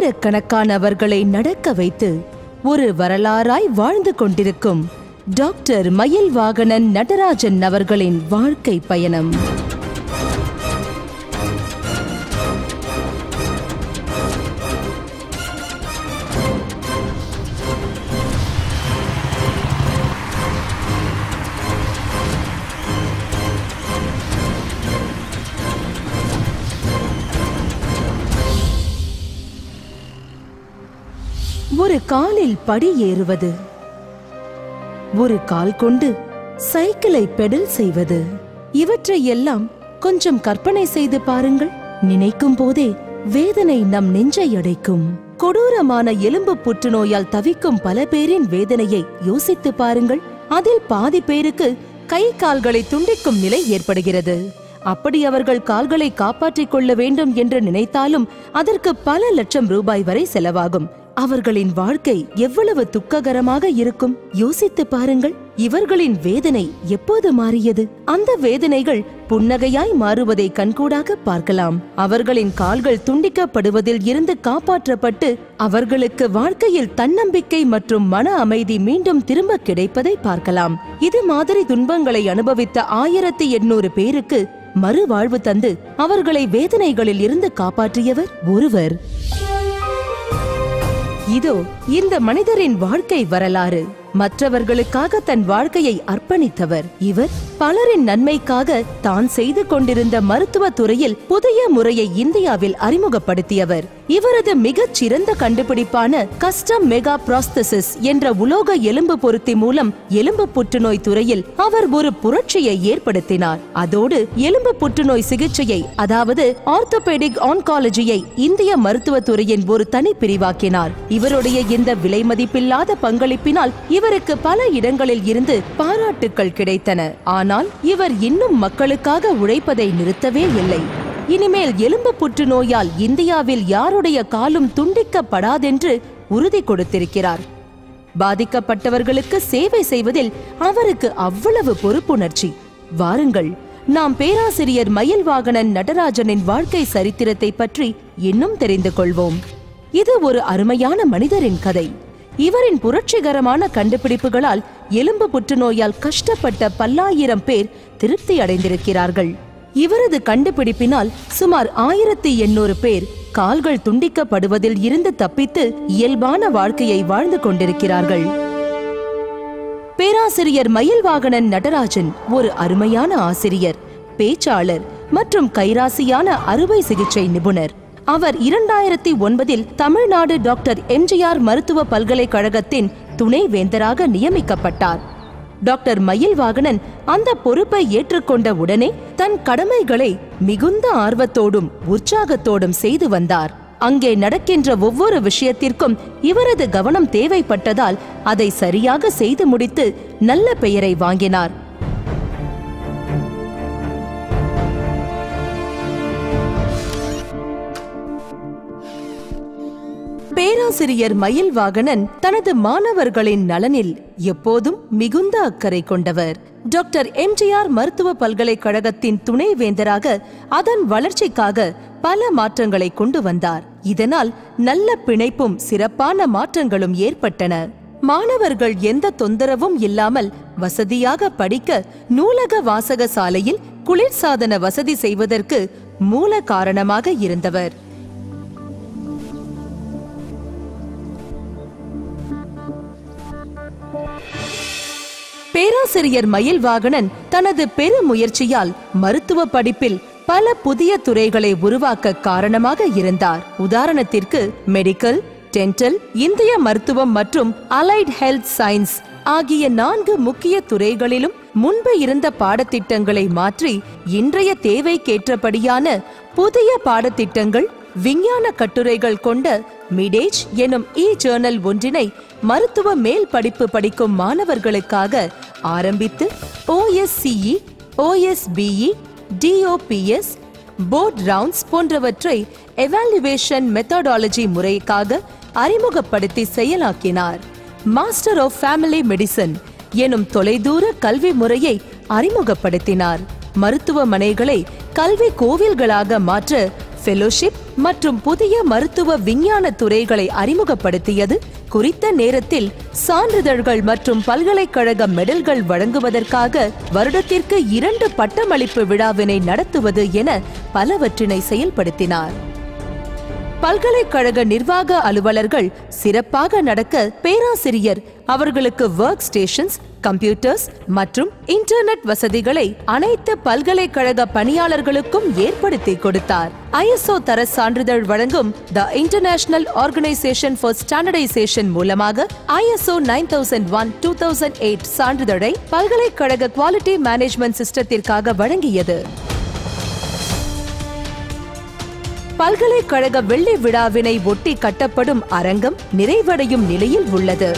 ஆயிரக்கணக்கானவர்களை நடக்க வைத்து ஒரு வரலாறாய் வாழ்ந்து கொண்டிருக்கும் டாக்டர் மயில் வாகனன் நடராஜன் அவர்களின் வாழ்க்கை பயணம் ஒரு காலில் படி ஏறுவது ஒரு கால் கொண்டு சைக்கிளை பெடல் செய்வது இவற்றை எல்லாம் கொஞ்சம் கற்பனை செய்து பாருங்கள் நினைக்கும் போதே வேதனை நம் நெஞ்சை அடைக்கும் கொடூரமான எலும்பு புற்றுநோயால் தவிக்கும் பல பேரின் வேதனையை யோசித்து பாருங்கள் அதில் பாதி பேருக்கு கை கால்களை துண்டிக்கும் நிலை ஏற்படுகிறது அப்படி அவர்கள் கால்களை காப்பாற்றிக் கொள்ள வேண்டும் என்று நினைத்தாலும் அதற்கு பல லட்சம் ரூபாய் வரை செலவாகும் அவர்களின் வாழ்க்கை எவ்வளவு துக்ககரமாக இருக்கும் யோசித்து பாருங்கள் இவர்களின் வேதனை எப்போது மாறியது அந்த வேதனைகள் புன்னகையாய் மாறுவதை கண்கூடாக பார்க்கலாம் அவர்களின் கால்கள் துண்டிக்கப்படுவதில் இருந்து காப்பாற்றப்பட்டு அவர்களுக்கு வாழ்க்கையில் தன்னம்பிக்கை மற்றும் மன அமைதி மீண்டும் திரும்ப கிடைப்பதை பார்க்கலாம் இது மாதிரி துன்பங்களை அனுபவித்த ஆயிரத்தி எண்ணூறு பேருக்கு மறுவாழ்வு தந்து அவர்களை வேதனைகளில் இருந்து காப்பாற்றியவர் ஒருவர் இதோ இந்த மனிதரின் வாழ்க்கை வரலாறு மற்றவர்களுக்காக தன் வாழ்க்கையை அர்ப்பணித்தவர் இவர் பலரின் நன்மைக்காக தான் செய்து கொண்டிருந்த மருத்துவ துறையில் புதிய முறையை இந்தியாவில் அறிமுகப்படுத்தியவர் இவரது மிகச் சிறந்த கண்டுபிடிப்பான கஸ்டம் மெகா ப்ராஸ்தசிஸ் என்ற உலோக எலும்பு பொருத்தி மூலம் எலும்பு புற்றுநோய் துறையில் அவர் ஒரு புரட்சியை ஏற்படுத்தினார் அதோடு எலும்பு புற்றுநோய் சிகிச்சையை அதாவது ஆர்த்தோபெடிக் ஆன்காலஜியை இந்திய மருத்துவ துறையின் ஒரு தனி பிரிவாக்கினார் இவருடைய இந்த விலை மதிப்பில்லாத பங்களிப்பினால் இவருக்கு பல இடங்களில் இருந்து பாராட்டுக்கள் கிடைத்தன ஆனால் இவர் இன்னும் மக்களுக்காக உழைப்பதை நிறுத்தவே இல்லை இனிமேல் எலும்பு புற்றுநோயால் இந்தியாவில் யாருடைய காலும் துண்டிக்கப்படாதென்று உறுதி கொடுத்திருக்கிறார் பாதிக்கப்பட்டவர்களுக்கு சேவை செய்வதில் அவருக்கு அவ்வளவு பொறுப்புணர்ச்சி வாருங்கள் நாம் பேராசிரியர் மயில் வாகனன் நடராஜனின் வாழ்க்கை சரித்திரத்தை பற்றி இன்னும் தெரிந்து கொள்வோம் இது ஒரு அருமையான மனிதரின் கதை இவரின் புரட்சிகரமான கண்டுபிடிப்புகளால் எலும்பு புற்றுநோயால் கஷ்டப்பட்ட பல்லாயிரம் பேர் திருப்தி அடைந்திருக்கிறார்கள் இவரது கண்டுபிடிப்பினால் சுமார் ஆயிரத்தி எண்ணூறு பேர் கால்கள் துண்டிக்கப்படுவதில் இருந்து தப்பித்து இயல்பான வாழ்க்கையை வாழ்ந்து கொண்டிருக்கிறார்கள் பேராசிரியர் மயில்வாகனன் நடராஜன் ஒரு அருமையான ஆசிரியர் பேச்சாளர் மற்றும் கைராசியான அறுவை சிகிச்சை நிபுணர் அவர் இரண்டாயிரத்தி ஒன்பதில் தமிழ்நாடு டாக்டர் எம்ஜிஆர் மருத்துவ பல்கலைக்கழகத்தின் துணை வேந்தராக நியமிக்கப்பட்டார் டாக்டர் மயில்வாகனன் அந்த பொறுப்பை ஏற்றுக்கொண்ட உடனே தன் கடமைகளை மிகுந்த ஆர்வத்தோடும் உற்சாகத்தோடும் செய்து வந்தார் அங்கே நடக்கின்ற ஒவ்வொரு விஷயத்திற்கும் இவரது கவனம் தேவைப்பட்டதால் அதை சரியாக செய்து முடித்து நல்ல பெயரை வாங்கினார் பேராசிரியர் மயில் வாகனன் தனது மாணவர்களின் நலனில் எப்போதும் மிகுந்த அக்கறை கொண்டவர் டாக்டர் எம்ஜிஆர் மருத்துவ பல்கலைக்கழகத்தின் துணை வேந்தராக அதன் வளர்ச்சிக்காக பல மாற்றங்களை கொண்டு வந்தார் இதனால் நல்ல பிணைப்பும் சிறப்பான மாற்றங்களும் ஏற்பட்டன மாணவர்கள் எந்த தொந்தரவும் இல்லாமல் வசதியாக படிக்க நூலக வாசக சாலையில் குளிர்சாதன வசதி செய்வதற்கு மூல காரணமாக இருந்தவர் பேராசிரியர் மயில் வாகனன் தனது பெருமுயற்சியால் மருத்துவ படிப்பில் பல புதிய துறைகளை உருவாக்க காரணமாக இருந்தார் உதாரணத்திற்கு மெடிக்கல் டென்டல் இந்திய மருத்துவம் மற்றும் அலைட் ஹெல்த் சயின்ஸ் ஆகிய நான்கு முக்கிய துறைகளிலும் முன்பு இருந்த பாடத்திட்டங்களை மாற்றி இன்றைய தேவைக்கேற்றபடியான புதிய பாடத்திட்டங்கள் விஞ்ஞான கட்டுரைகள் கொண்ட மிடேஜ் எனும் இ ஜேர்னல் ஒன்றினை மருத்துவ மேல் படிப்பு படிக்கும் மாணவர்களுக்காக ஆரம்பித்து OSCE OSPE DOPS board rounds போன்றவற்றை எவாலுவேஷன் மெத்தடாலஜி முறைக்காக அறிமுகப்படுத்தி செயலாக்கினார் மாஸ்டர் ஆஃப் ஃபேமிலி மெடிசன் எனும் தொலைதூர கல்வி முறையை அறிமுகப்படுத்தினார் மருத்துவமனைகளை கல்வி கோவில்களாக மாற்ற ஃபெலோஷிப் மற்றும் புதிய மருத்துவ விஞ்ஞான துறைகளை அறிமுகப்படுத்தியது குறித்த நேரத்தில் சான்றிதழ்கள் மற்றும் பல்கலைக்கழக மெடல்கள் வழங்குவதற்காக வருடத்திற்கு இரண்டு பட்டமளிப்பு விழாவினை நடத்துவது என பலவற்றினை செயல்படுத்தினார் பல்கலைக்கழக நிர்வாக அலுவலர்கள் சிறப்பாக நடக்க பேராசிரியர் அவர்களுக்கு ஒர்க் ஸ்டேஷன்ஸ் கம்ப்யூட்டர்ஸ் மற்றும் இன்டர்நெட் வசதிகளை அனைத்து பல்கலைக்கழக பணியாளர்களுக்கும் ஏற்படுத்தி கொடுத்தார் ஐஎஸ்ஓ தர சான்றிதழ் வழங்கும் the international organisation for standardisation மூலமாக ISO nine thousand one two thousand eight சான்றிதழை பல்கலைக்கழக குவாலிட்டி மேனேஜ்மெண்ட் சிஸ்டத்திற்காக வழங்கியது பல்கலைக்கழக வெள்ளி விழாவினை ஒட்டி கட்டப்படும் அரங்கம் நிறைவடையும் நிலையில் உள்ளது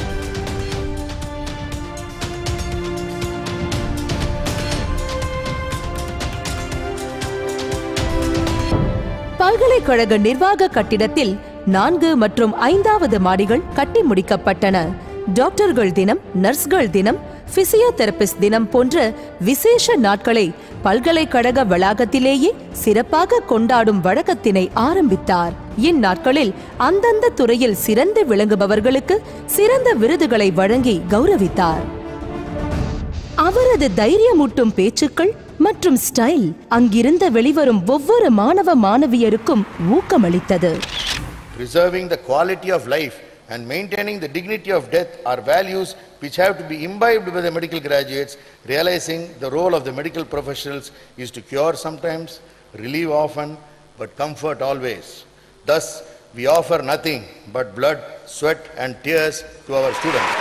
பல்கலைக்கழக நிர்வாக கட்டிடத்தில் நான்கு மற்றும் ஐந்தாவது மாடிகள் கட்டி முடிக்கப்பட்டன டாக்டர்கள் தினம் நர்ஸ்கள் தினம் பிசியோதெரபிஸ்ட் தினம் போன்ற விசேஷ நாட்களை பல்கலைக்கழக வளாகத்திலேயே சிறப்பாக கொண்டாடும் வழக்கத்தினை ஆரம்பித்தார் இந்நாட்களில் அந்தந்த துறையில் சிறந்து விளங்குபவர்களுக்கு சிறந்த விருதுகளை வழங்கி கௌரவித்தார் அவரது தைரியமூட்டும் பேச்சுக்கள் மற்றும் ஸ்டைல் அங்கிருந்த வெளிவரும் ஒவ்வொரு மாணவ மாணவியருக்கும் ஊக்கமளித்தது Preserving the quality of life and maintaining the dignity of death are values which have to be imbibed by the medical graduates, realizing the role of the medical professionals is to cure sometimes, relieve often, but comfort always. Thus, we offer nothing but blood, sweat and tears to our students.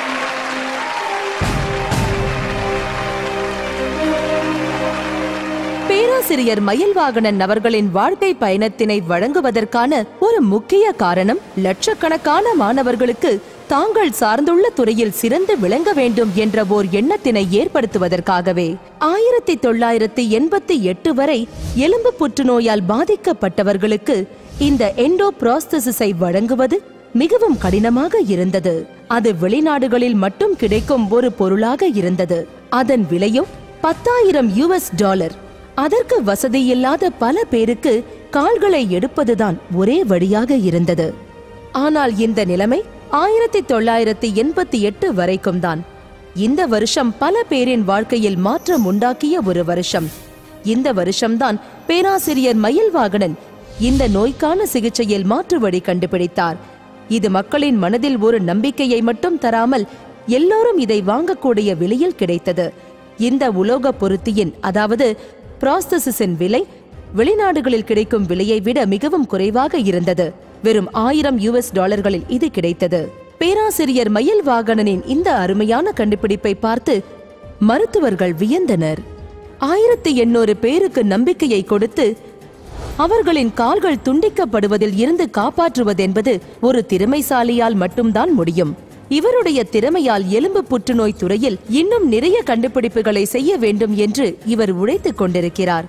பேராசிரியர் மயில்வாகனன் அவர்களின் வாழ்க்கை பயணத்தினை வழங்குவதற்கான ஒரு முக்கிய காரணம் லட்சக்கணக்கான மாணவர்களுக்கு தாங்கள் சார்ந்துள்ள துறையில் சிறந்து விளங்க வேண்டும் என்ற ஓர் எண்ணத்தினை ஏற்படுத்துவதற்காகவே ஆயிரத்தி தொள்ளாயிரத்தி எண்பத்தி எட்டு வரை எலும்பு புற்றுநோயால் பாதிக்கப்பட்டவர்களுக்கு இந்த எண்டோ புரோஸ்தசிஸை வழங்குவது மிகவும் கடினமாக இருந்தது அது வெளிநாடுகளில் மட்டும் கிடைக்கும் ஒரு பொருளாக இருந்தது அதன் விலையும் பத்தாயிரம் யுஎஸ் டாலர் அதற்கு வசதியில்லாத பல பேருக்கு கால்களை எடுப்பதுதான் ஒரே வழியாக இருந்தது ஆனால் இந்த நிலைமை ஆயிரத்தி தொள்ளாயிரத்தி எண்பத்தி எட்டு வரைக்கும் தான் இந்த வருஷம் பல பேரின் வாழ்க்கையில் மாற்றம் உண்டாக்கிய ஒரு வருஷம் இந்த வருஷம்தான் பேராசிரியர் மயில்வாகனன் இந்த நோய்க்கான சிகிச்சையில் மாற்று வழி கண்டுபிடித்தார் இது மக்களின் மனதில் ஒரு நம்பிக்கையை மட்டும் தராமல் எல்லோரும் இதை வாங்கக்கூடிய விலையில் கிடைத்தது இந்த உலோக பொருத்தியின் அதாவது ப்ராஸ்தசிஸின் விலை வெளிநாடுகளில் கிடைக்கும் விலையை விட மிகவும் குறைவாக இருந்தது வெறும் ஆயிரம் யுஎஸ் டாலர்களில் இது கிடைத்தது பேராசிரியர் மயில்வாகனனின் இந்த அருமையான கண்டுபிடிப்பை பார்த்து மருத்துவர்கள் வியந்தனர் ஆயிரத்தி எண்ணூறு பேருக்கு நம்பிக்கையை கொடுத்து அவர்களின் கால்கள் துண்டிக்கப்படுவதில் இருந்து காப்பாற்றுவதென்பது ஒரு திறமைசாலியால் மட்டும்தான் முடியும் இவருடைய திறமையால் எலும்பு புற்றுநோய் துறையில் இன்னும் நிறைய கண்டுபிடிப்புகளை செய்ய வேண்டும் என்று இவர் உழைத்துக் கொண்டிருக்கிறார்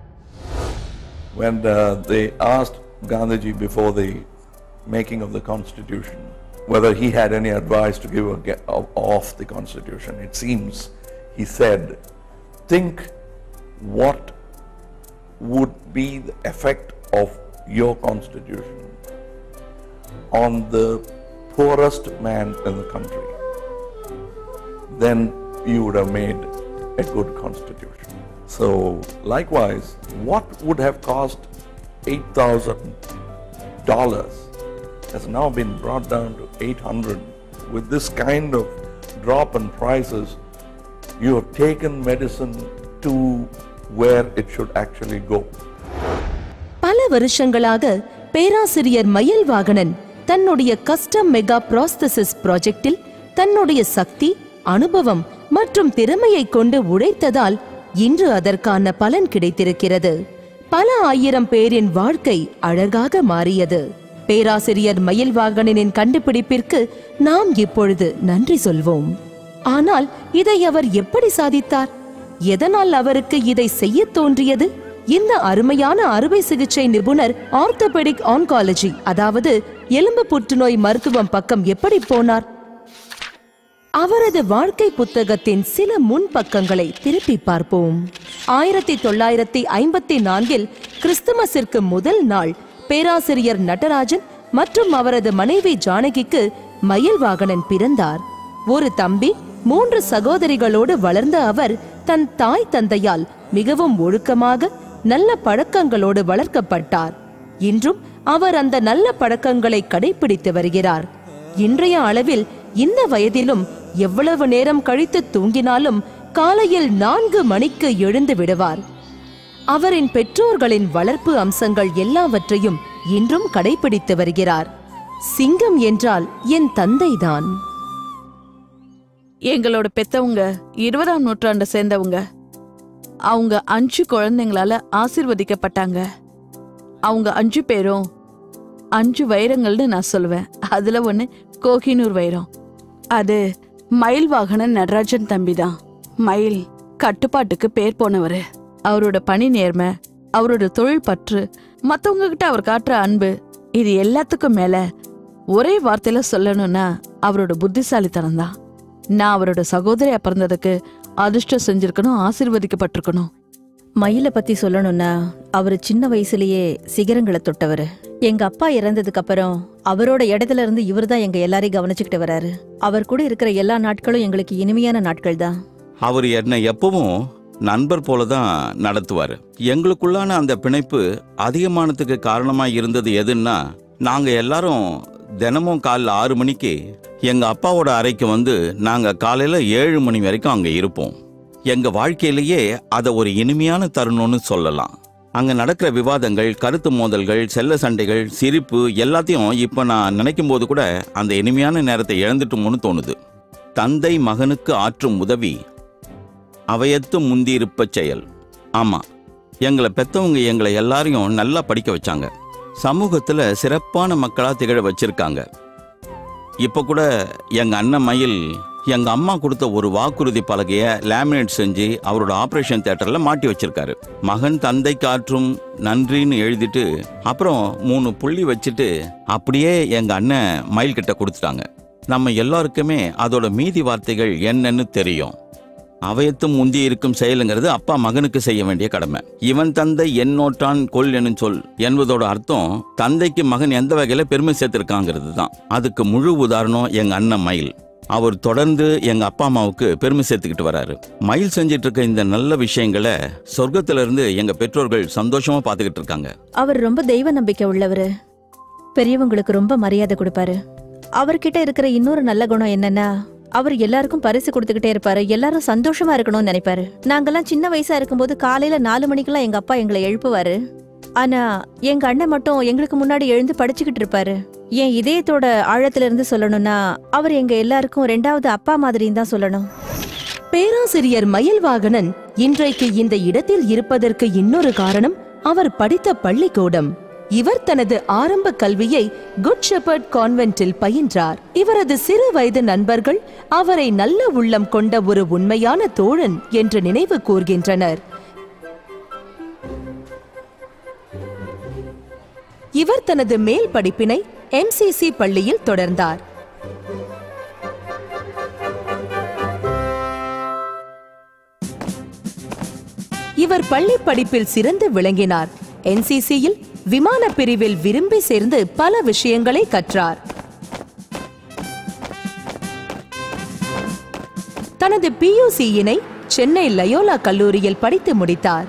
when uh, they asked Gandhiji before the making of the constitution whether he had any advice to give a ge- of, of the constitution, it seems he said, think what would be the effect of your constitution on the poorest man in the country. Then you would have made a good constitution. So, likewise, what would have cost $8,000 has now been brought down to 800 with this kind of drop in prices you have taken medicine to where it should actually go பல வருஷங்களாக பேராசிரியர் மயில்வாகனன் தன்னுடைய custom mega ப்ராஸ்தசிஸ் ப்ராஜெக்டில் தன்னுடைய சக்தி அனுபவம் மற்றும் திறமையை கொண்டு உழைத்ததால் இன்று அதற்கான பலன் கிடைத்திருக்கிறது பல ஆயிரம் பேரின் வாழ்க்கை அழகாக மாறியது பேராசிரியர் மயில்வாகனனின் கண்டுபிடிப்பிற்கு நாம் இப்பொழுது நன்றி சொல்வோம் ஆனால் இதை அவர் எப்படி சாதித்தார் எதனால் அவருக்கு இதை செய்யத் தோன்றியது இந்த அருமையான அறுவை சிகிச்சை நிபுணர் ஆர்த்தோபெடிக் ஆன்காலஜி அதாவது எலும்பு புற்றுநோய் மருத்துவம் பக்கம் எப்படி போனார் அவரது வாழ்க்கை புத்தகத்தின் சில முன் பக்கங்களை திருப்பி பார்ப்போம் ஆயிரத்தி தொள்ளாயிரத்தி ஐம்பத்தி நான்கில் கிறிஸ்துமஸிற்கு முதல் நாள் பேராசிரியர் நடராஜன் மற்றும் அவரது மனைவி ஜானகிக்கு மயில் வாகனன் பிறந்தார் ஒரு தம்பி மூன்று சகோதரிகளோடு வளர்ந்த அவர் தன் தாய் தந்தையால் மிகவும் ஒழுக்கமாக நல்ல பழக்கங்களோடு வளர்க்கப்பட்டார் இன்றும் அவர் அந்த நல்ல பழக்கங்களை கடைபிடித்து வருகிறார் இன்றைய அளவில் இந்த வயதிலும் எவ்வளவு நேரம் கழித்து தூங்கினாலும் காலையில் நான்கு மணிக்கு எழுந்து விடுவார் அவரின் பெற்றோர்களின் வளர்ப்பு அம்சங்கள் எல்லாவற்றையும் இன்றும் கடைபிடித்து வருகிறார் சிங்கம் என்றால் என் தந்தைதான் எங்களோட பெத்தவங்க இருபதாம் நூற்றாண்டை சேர்ந்தவங்க அவங்க அஞ்சு குழந்தைங்களால ஆசீர்வதிக்கப்பட்டாங்க அவங்க அஞ்சு பேரும் அஞ்சு வைரங்கள்னு நான் சொல்லுவேன் அதுல ஒண்ணு கோஹினூர் வைரம் அது மயில் வாகனன் நடராஜன் தம்பி தான் மயில் கட்டுப்பாட்டுக்கு பேர் போனவரு அவரோட பணி நேர்மை அவரோட தொழில் பற்று மத்தவங்க கிட்ட அவர் காட்டுற அன்பு இது எல்லாத்துக்கும் மேல ஒரே வார்த்தையில சொல்லணும்னா அவரோட புத்திசாலித்தனம் தான் நான் அவரோட சகோதரியா பிறந்ததுக்கு அதிர்ஷ்டம் செஞ்சிருக்கணும் ஆசீர்வதிக்கப்பட்டிருக்கணும் மயில பத்தி சொல்லணும்னா அவரு சின்ன வயசுலயே சிகரங்களை தொட்டவரு எங்க அப்பா இறந்ததுக்கு அப்புறம் அவரோட இடத்துல இருந்து இவர்தான் எங்க எல்லாரையும் கவனிச்சுக்கிட்டு வராரு அவர் கூட இருக்கிற எல்லா நாட்களும் எங்களுக்கு இனிமையான நாட்கள் தான் அவர் என்னை எப்பவும் நண்பர் போல தான் நடத்துவார் எங்களுக்குள்ளான அந்த பிணைப்பு அதிகமானதுக்கு காரணமாக இருந்தது எதுன்னா நாங்கள் எல்லாரும் தினமும் காலைல ஆறு மணிக்கு எங்கள் அப்பாவோட அறைக்கு வந்து நாங்கள் காலையில் ஏழு மணி வரைக்கும் அங்கே இருப்போம் எங்கள் வாழ்க்கையிலேயே அதை ஒரு இனிமையான தருணம்னு சொல்லலாம் அங்கே நடக்கிற விவாதங்கள் கருத்து மோதல்கள் செல்ல சண்டைகள் சிரிப்பு எல்லாத்தையும் இப்போ நான் நினைக்கும் போது கூட அந்த இனிமையான நேரத்தை இழந்துட்டோமோன்னு தோணுது தந்தை மகனுக்கு ஆற்றும் உதவி அவையத்து முந்தியிருப்பச் செயல் ஆமா எங்களை பெத்தவங்க எங்களை எல்லாரையும் நல்லா படிக்க வச்சாங்க சமூகத்துல சிறப்பான மக்களா திகழ வச்சிருக்காங்க இப்ப கூட எங்க அண்ணன் மயில் எங்க அம்மா கொடுத்த ஒரு வாக்குறுதி பலகைய லேமினேட் செஞ்சு அவரோட ஆபரேஷன் தியேட்டர்ல மாட்டி வச்சிருக்காரு மகன் தந்தை காற்றும் நன்றின்னு எழுதிட்டு அப்புறம் மூணு புள்ளி வச்சுட்டு அப்படியே எங்க அண்ணன் மயில் கிட்ட கொடுத்துட்டாங்க நம்ம எல்லாருக்குமே அதோட மீதி வார்த்தைகள் என்னன்னு தெரியும் அவையத்தும் முந்தி இருக்கும் செயலுங்கிறது அப்பா மகனுக்கு செய்ய வேண்டிய கடமை இவன் தந்தை என்னோட்டான் கொல் எனும் சொல் என்பதோட அர்த்தம் தந்தைக்கு மகன் எந்த வகையில பெருமை சேர்த்திருக்காங்கிறது தான் அதுக்கு முழு உதாரணம் எங்க அண்ணன் மயில் அவர் தொடர்ந்து எங்க அப்பா அம்மாவுக்கு பெருமை சேர்த்துக்கிட்டு வராரு மயில் செஞ்சிட்டு இருக்க இந்த நல்ல விஷயங்களை சொர்க்கத்துல இருந்து எங்க பெற்றோர்கள் சந்தோஷமா பார்த்துக்கிட்டு இருக்காங்க அவர் ரொம்ப தெய்வ நம்பிக்கை உள்ளவரு பெரியவங்களுக்கு ரொம்ப மரியாதை கொடுப்பாரு அவர்கிட்ட இருக்கிற இன்னொரு நல்ல குணம் என்னன்னா அவர் எல்லாருக்கும் பரிசு கொடுத்துக்கிட்டே இருப்பாரு எல்லாரும் சந்தோஷமா இருக்கணும்னு நினைப்பாரு நாங்கெல்லாம் சின்ன வயசா இருக்கும்போது காலையில நாலு மணிக்கெல்லாம் எங்க அப்பா எங்களை எழுப்புவாரு ஆனா எங்க அண்ணன் மட்டும் எங்களுக்கு முன்னாடி எழுந்து படிச்சுக்கிட்டு இருப்பாரு என் இதயத்தோட ஆழத்துல இருந்து சொல்லணும்னா அவர் எங்க எல்லாருக்கும் ரெண்டாவது அப்பா மாதிரின்னு தான் சொல்லணும் பேராசிரியர் மயில்வாகனன் இன்றைக்கு இந்த இடத்தில் இருப்பதற்கு இன்னொரு காரணம் அவர் படித்த பள்ளிக்கூடம் இவர் தனது ஆரம்ப கல்வியை குட் ஷெப்பர்ட் கான்வென்ட்டில் பயின்றார் இவரது சிறு வயது நண்பர்கள் அவரை நல்ல உள்ளம் கொண்ட ஒரு உண்மையான தோழன் என்று நினைவு கூர்கின்றனர் இவர் தனது மேல் படிப்பினை எம்சிசி பள்ளியில் தொடர்ந்தார் இவர் பள்ளி படிப்பில் சிறந்து விளங்கினார் என்சிசியில் விமான பிரிவில் விரும்பி சேர்ந்து பல விஷயங்களை கற்றார் தனது பியூசியினை சென்னை லயோலா கல்லூரியில் படித்து முடித்தார்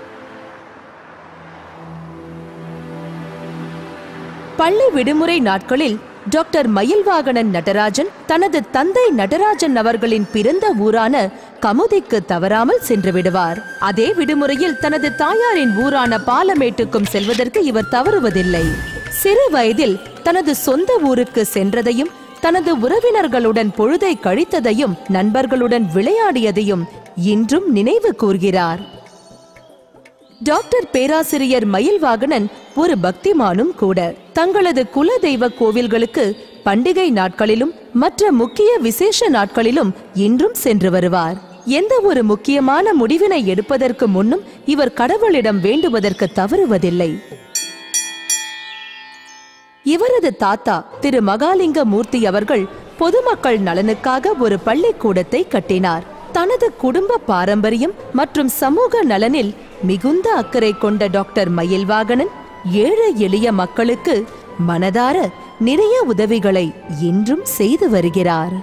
பள்ளி விடுமுறை நாட்களில் டாக்டர் மயில்வாகனன் நடராஜன் தனது தந்தை நடராஜன் அவர்களின் பிறந்த ஊரான கமுதிக்கு தவறாமல் சென்று விடுவார் அதே விடுமுறையில் தனது தாயாரின் ஊரான பாலமேட்டுக்கும் செல்வதற்கு இவர் தவறுவதில்லை சிறு வயதில் தனது சொந்த ஊருக்கு சென்றதையும் தனது உறவினர்களுடன் பொழுதை கழித்ததையும் நண்பர்களுடன் விளையாடியதையும் இன்றும் நினைவு கூர்கிறார் டாக்டர் பேராசிரியர் மயில்வாகனன் ஒரு பக்திமானும் கூட தங்களது குல தெய்வ கோவில்களுக்கு பண்டிகை நாட்களிலும் மற்ற முக்கிய விசேஷ நாட்களிலும் இன்றும் சென்று வருவார் எந்த ஒரு முக்கியமான முடிவினை எடுப்பதற்கு முன்னும் இவர் கடவுளிடம் வேண்டுவதற்கு தவறுவதில்லை இவரது தாத்தா திரு மகாலிங்க மூர்த்தி அவர்கள் பொதுமக்கள் நலனுக்காக ஒரு பள்ளிக்கூடத்தை கட்டினார் தனது குடும்ப பாரம்பரியம் மற்றும் சமூக நலனில் மிகுந்த அக்கறை கொண்ட டாக்டர் மயில்வாகனன் ஏழை எளிய மக்களுக்கு மனதார நிறைய உதவிகளை இன்றும் செய்து வருகிறார்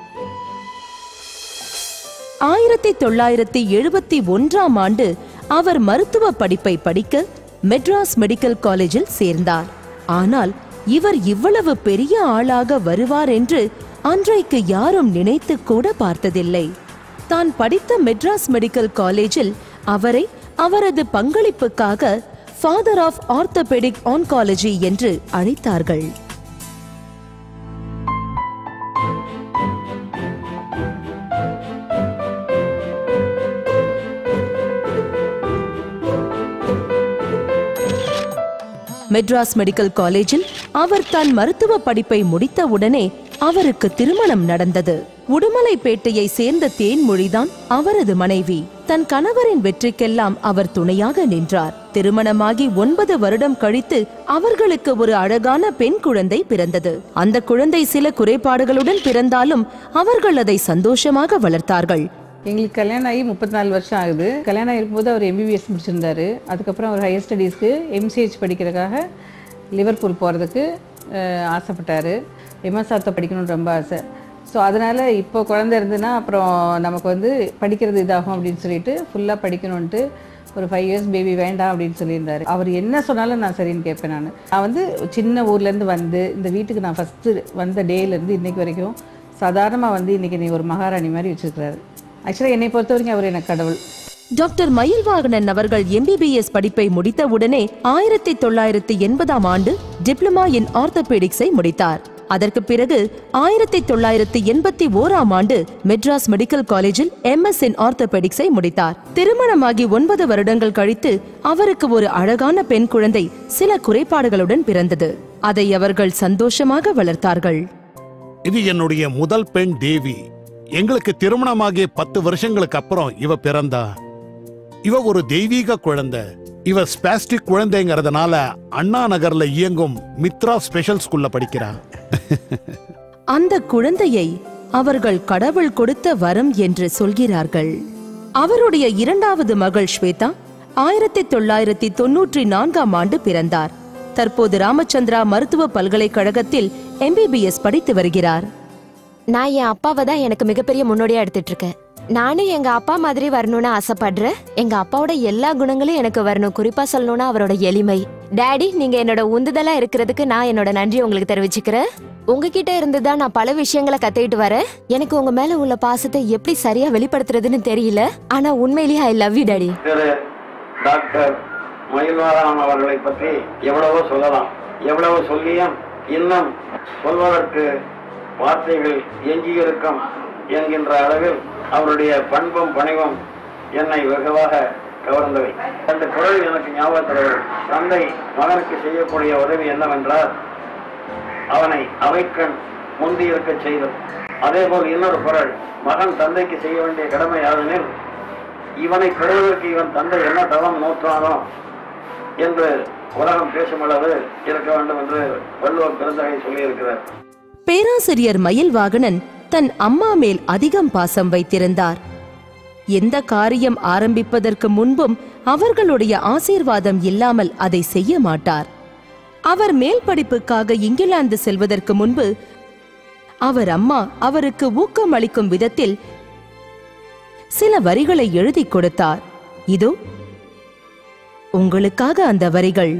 ஆயிரத்தி தொள்ளாயிரத்தி எழுபத்தி ஒன்றாம் ஆண்டு அவர் மருத்துவ படிப்பை படிக்க மெட்ராஸ் மெடிக்கல் காலேஜில் சேர்ந்தார் ஆனால் இவர் இவ்வளவு பெரிய ஆளாக வருவார் என்று அன்றைக்கு யாரும் நினைத்து கூட பார்த்ததில்லை தான் படித்த மெட்ராஸ் மெடிக்கல் காலேஜில் அவரை அவரது பங்களிப்புக்காக ஃபாதர் ஆஃப் ஆர்த்தோபெடிக் ஆன்காலஜி என்று அழைத்தார்கள் மெட்ராஸ் மெடிக்கல் காலேஜில் அவர் தன் மருத்துவ படிப்பை முடித்தவுடனே அவருக்கு திருமணம் நடந்தது உடுமலைப்பேட்டையை சேர்ந்த தேன்மொழிதான் அவரது மனைவி தன் கணவரின் வெற்றிக்கெல்லாம் அவர் துணையாக நின்றார் திருமணமாகி ஒன்பது வருடம் கழித்து அவர்களுக்கு ஒரு அழகான பெண் குழந்தை பிறந்தது அந்த குழந்தை சில குறைபாடுகளுடன் பிறந்தாலும் அவர்கள் அதை சந்தோஷமாக வளர்த்தார்கள் எங்களுக்கு கல்யாணம் ஆகி முப்பத்தி நாலு வருஷம் ஆகுது கல்யாணம் ஆகிருக்கும்போது அவர் எம்பிபிஎஸ் முடிச்சிருந்தாரு அதுக்கப்புறம் அவர் ஹையர் ஸ்டடீஸ்க்கு எம்சிஹெச் படிக்கிறதுக்காக லிவர்பூல் போகிறதுக்கு ஆசைப்பட்டார் எம்எஸ்ஆர்த்தை படிக்கணும்னு ரொம்ப ஆசை ஸோ அதனால் இப்போ குழந்தை இருந்ததுன்னா அப்புறம் நமக்கு வந்து படிக்கிறது இதாகும் அப்படின்னு சொல்லிட்டு ஃபுல்லாக படிக்கணுன்ட்டு ஒரு ஃபைவ் இயர்ஸ் பேபி வேண்டாம் அப்படின்னு சொல்லியிருந்தாரு அவர் என்ன சொன்னாலும் நான் சரின்னு கேட்பேன் நான் நான் வந்து சின்ன ஊர்லேருந்து வந்து இந்த வீட்டுக்கு நான் ஃபஸ்ட்டு வந்த டேலேருந்து இன்னைக்கு வரைக்கும் சாதாரணமாக வந்து இன்றைக்கி நீ ஒரு மகாராணி மாதிரி வச்சுருக்கிறாரு ஆக்சுவலாக என்னை பொறுத்த வரைக்கும் அவர் எனக்கு கடவுள் டாக்டர் மயில்வாகனன் அவர்கள் எம்பிபிஎஸ் படிப்பை முடித்தவுடனே ஆயிரத்தி தொள்ளாயிரத்தி எண்பதாம் ஆண்டு டிப்ளமா இன் ஆர்த்தோபெடிக்ஸை முடித்தார் அதற்கு பிறகு ஆயிரத்தி தொள்ளாயிரத்தி எண்பத்தி ஓராம் ஆண்டு மெட்ராஸ் மெடிக்கல் காலேஜில் எம்எஸ் இன் ஆர்த்தோபெடிக்ஸை முடித்தார் திருமணமாகி ஒன்பது வருடங்கள் கழித்து அவருக்கு ஒரு அழகான பெண் குழந்தை சில குறைபாடுகளுடன் பிறந்தது அதை அவர்கள் சந்தோஷமாக வளர்த்தார்கள் இது என்னுடைய முதல் பெண் தேவி எங்களுக்கு திருமணமாகிய பத்து வருஷங்களுக்கு அப்புறம் இவ பிறந்தா இவ ஒரு தெய்வீக குழந்தை இவ ஸ்பாஸ்டிக் குழந்தைங்கிறதுனால அண்ணா நகர்ல இயங்கும் மித்ரா ஸ்பெஷல் ஸ்கூல்ல படிக்கிறா அந்த குழந்தையை அவர்கள் கடவுள் கொடுத்த வரம் என்று சொல்கிறார்கள் அவருடைய இரண்டாவது மகள் ஸ்வேதா ஆயிரத்தி தொள்ளாயிரத்தி தொன்னூற்றி நான்காம் ஆண்டு பிறந்தார் தற்போது ராமச்சந்திரா மருத்துவ பல்கலைக்கழகத்தில் எம்பிபிஎஸ் படித்து வருகிறார் நான் என் அப்பாவை தான் எனக்கு மிகப்பெரிய முன்னோடியா எடுத்துட்டு இருக்கேன் நானும் எங்க அப்பா மாதிரி வரணும்னு ஆசைப்படுறேன் எங்க அப்பாவோட எல்லா குணங்களும் எனக்கு வரணும் குறிப்பா சொல்லணும்னா அவரோட எளிமை டாடி நீங்க என்னோட உந்துதலா இருக்கிறதுக்கு நான் என்னோட நன்றி உங்களுக்கு தெரிவிச்சுக்கிறேன் உங்ககிட்ட இருந்து தான் நான் பல விஷயங்களை கத்துக்கிட்டு வரேன் எனக்கு உங்க மேல உள்ள பாசத்தை எப்படி சரியா வெளிப்படுத்துறதுன்னு தெரியல ஆனா உண்மையிலேயே ஐ லவ் யூ டாடி திரு டாக்டர் மயில்வாரான் அவர்களை பற்றி எவ்வளவோ சொல்லலாம் எவ்வளவு சொல்லியும் இன்னும் சொல்வதற்கு வார்த்தைகள் எஞ்சியிருக்கும் என்கின்ற அளவில் அவருடைய பண்பும் பணிவும் என்னை வெகுவாக கவர்ந்தவை அந்த குரல் எனக்கு ஞாபகத்தில் வரும். தந்தை மகனுக்கு செய்யக்கூடிய உதவி என்னவென்றால் அவனை அவைக்கண் முந்தி இருக்கச் செய்தது அதேபோல் இன்னொரு குரல் மகன் தந்தைக்கு செய்ய வேண்டிய கடமை யாதெனில் இவனை பெறுவதற்கு இவன் தந்தை என்ன தவம் நூற்றானோ என்று உலகம் பேசும் அளவு இருக்க வேண்டும் என்று வள்ளுவர் பெருந்தகை சொல்லியிருக்கிறார் பேராசிரியர் மயில்வாகனன் தன் அம்மா மேல் அதிகம் பாசம் வைத்திருந்தார் எந்த காரியம் ஆரம்பிப்பதற்கு முன்பும் அவர்களுடைய ஆசீர்வாதம் இல்லாமல் அதை செய்ய மாட்டார் அவர் மேல் படிப்புக்காக இங்கிலாந்து செல்வதற்கு முன்பு அவர் அம்மா அவருக்கு ஊக்கம் அளிக்கும் விதத்தில் சில வரிகளை எழுதிக் கொடுத்தார் இதோ உங்களுக்காக அந்த வரிகள்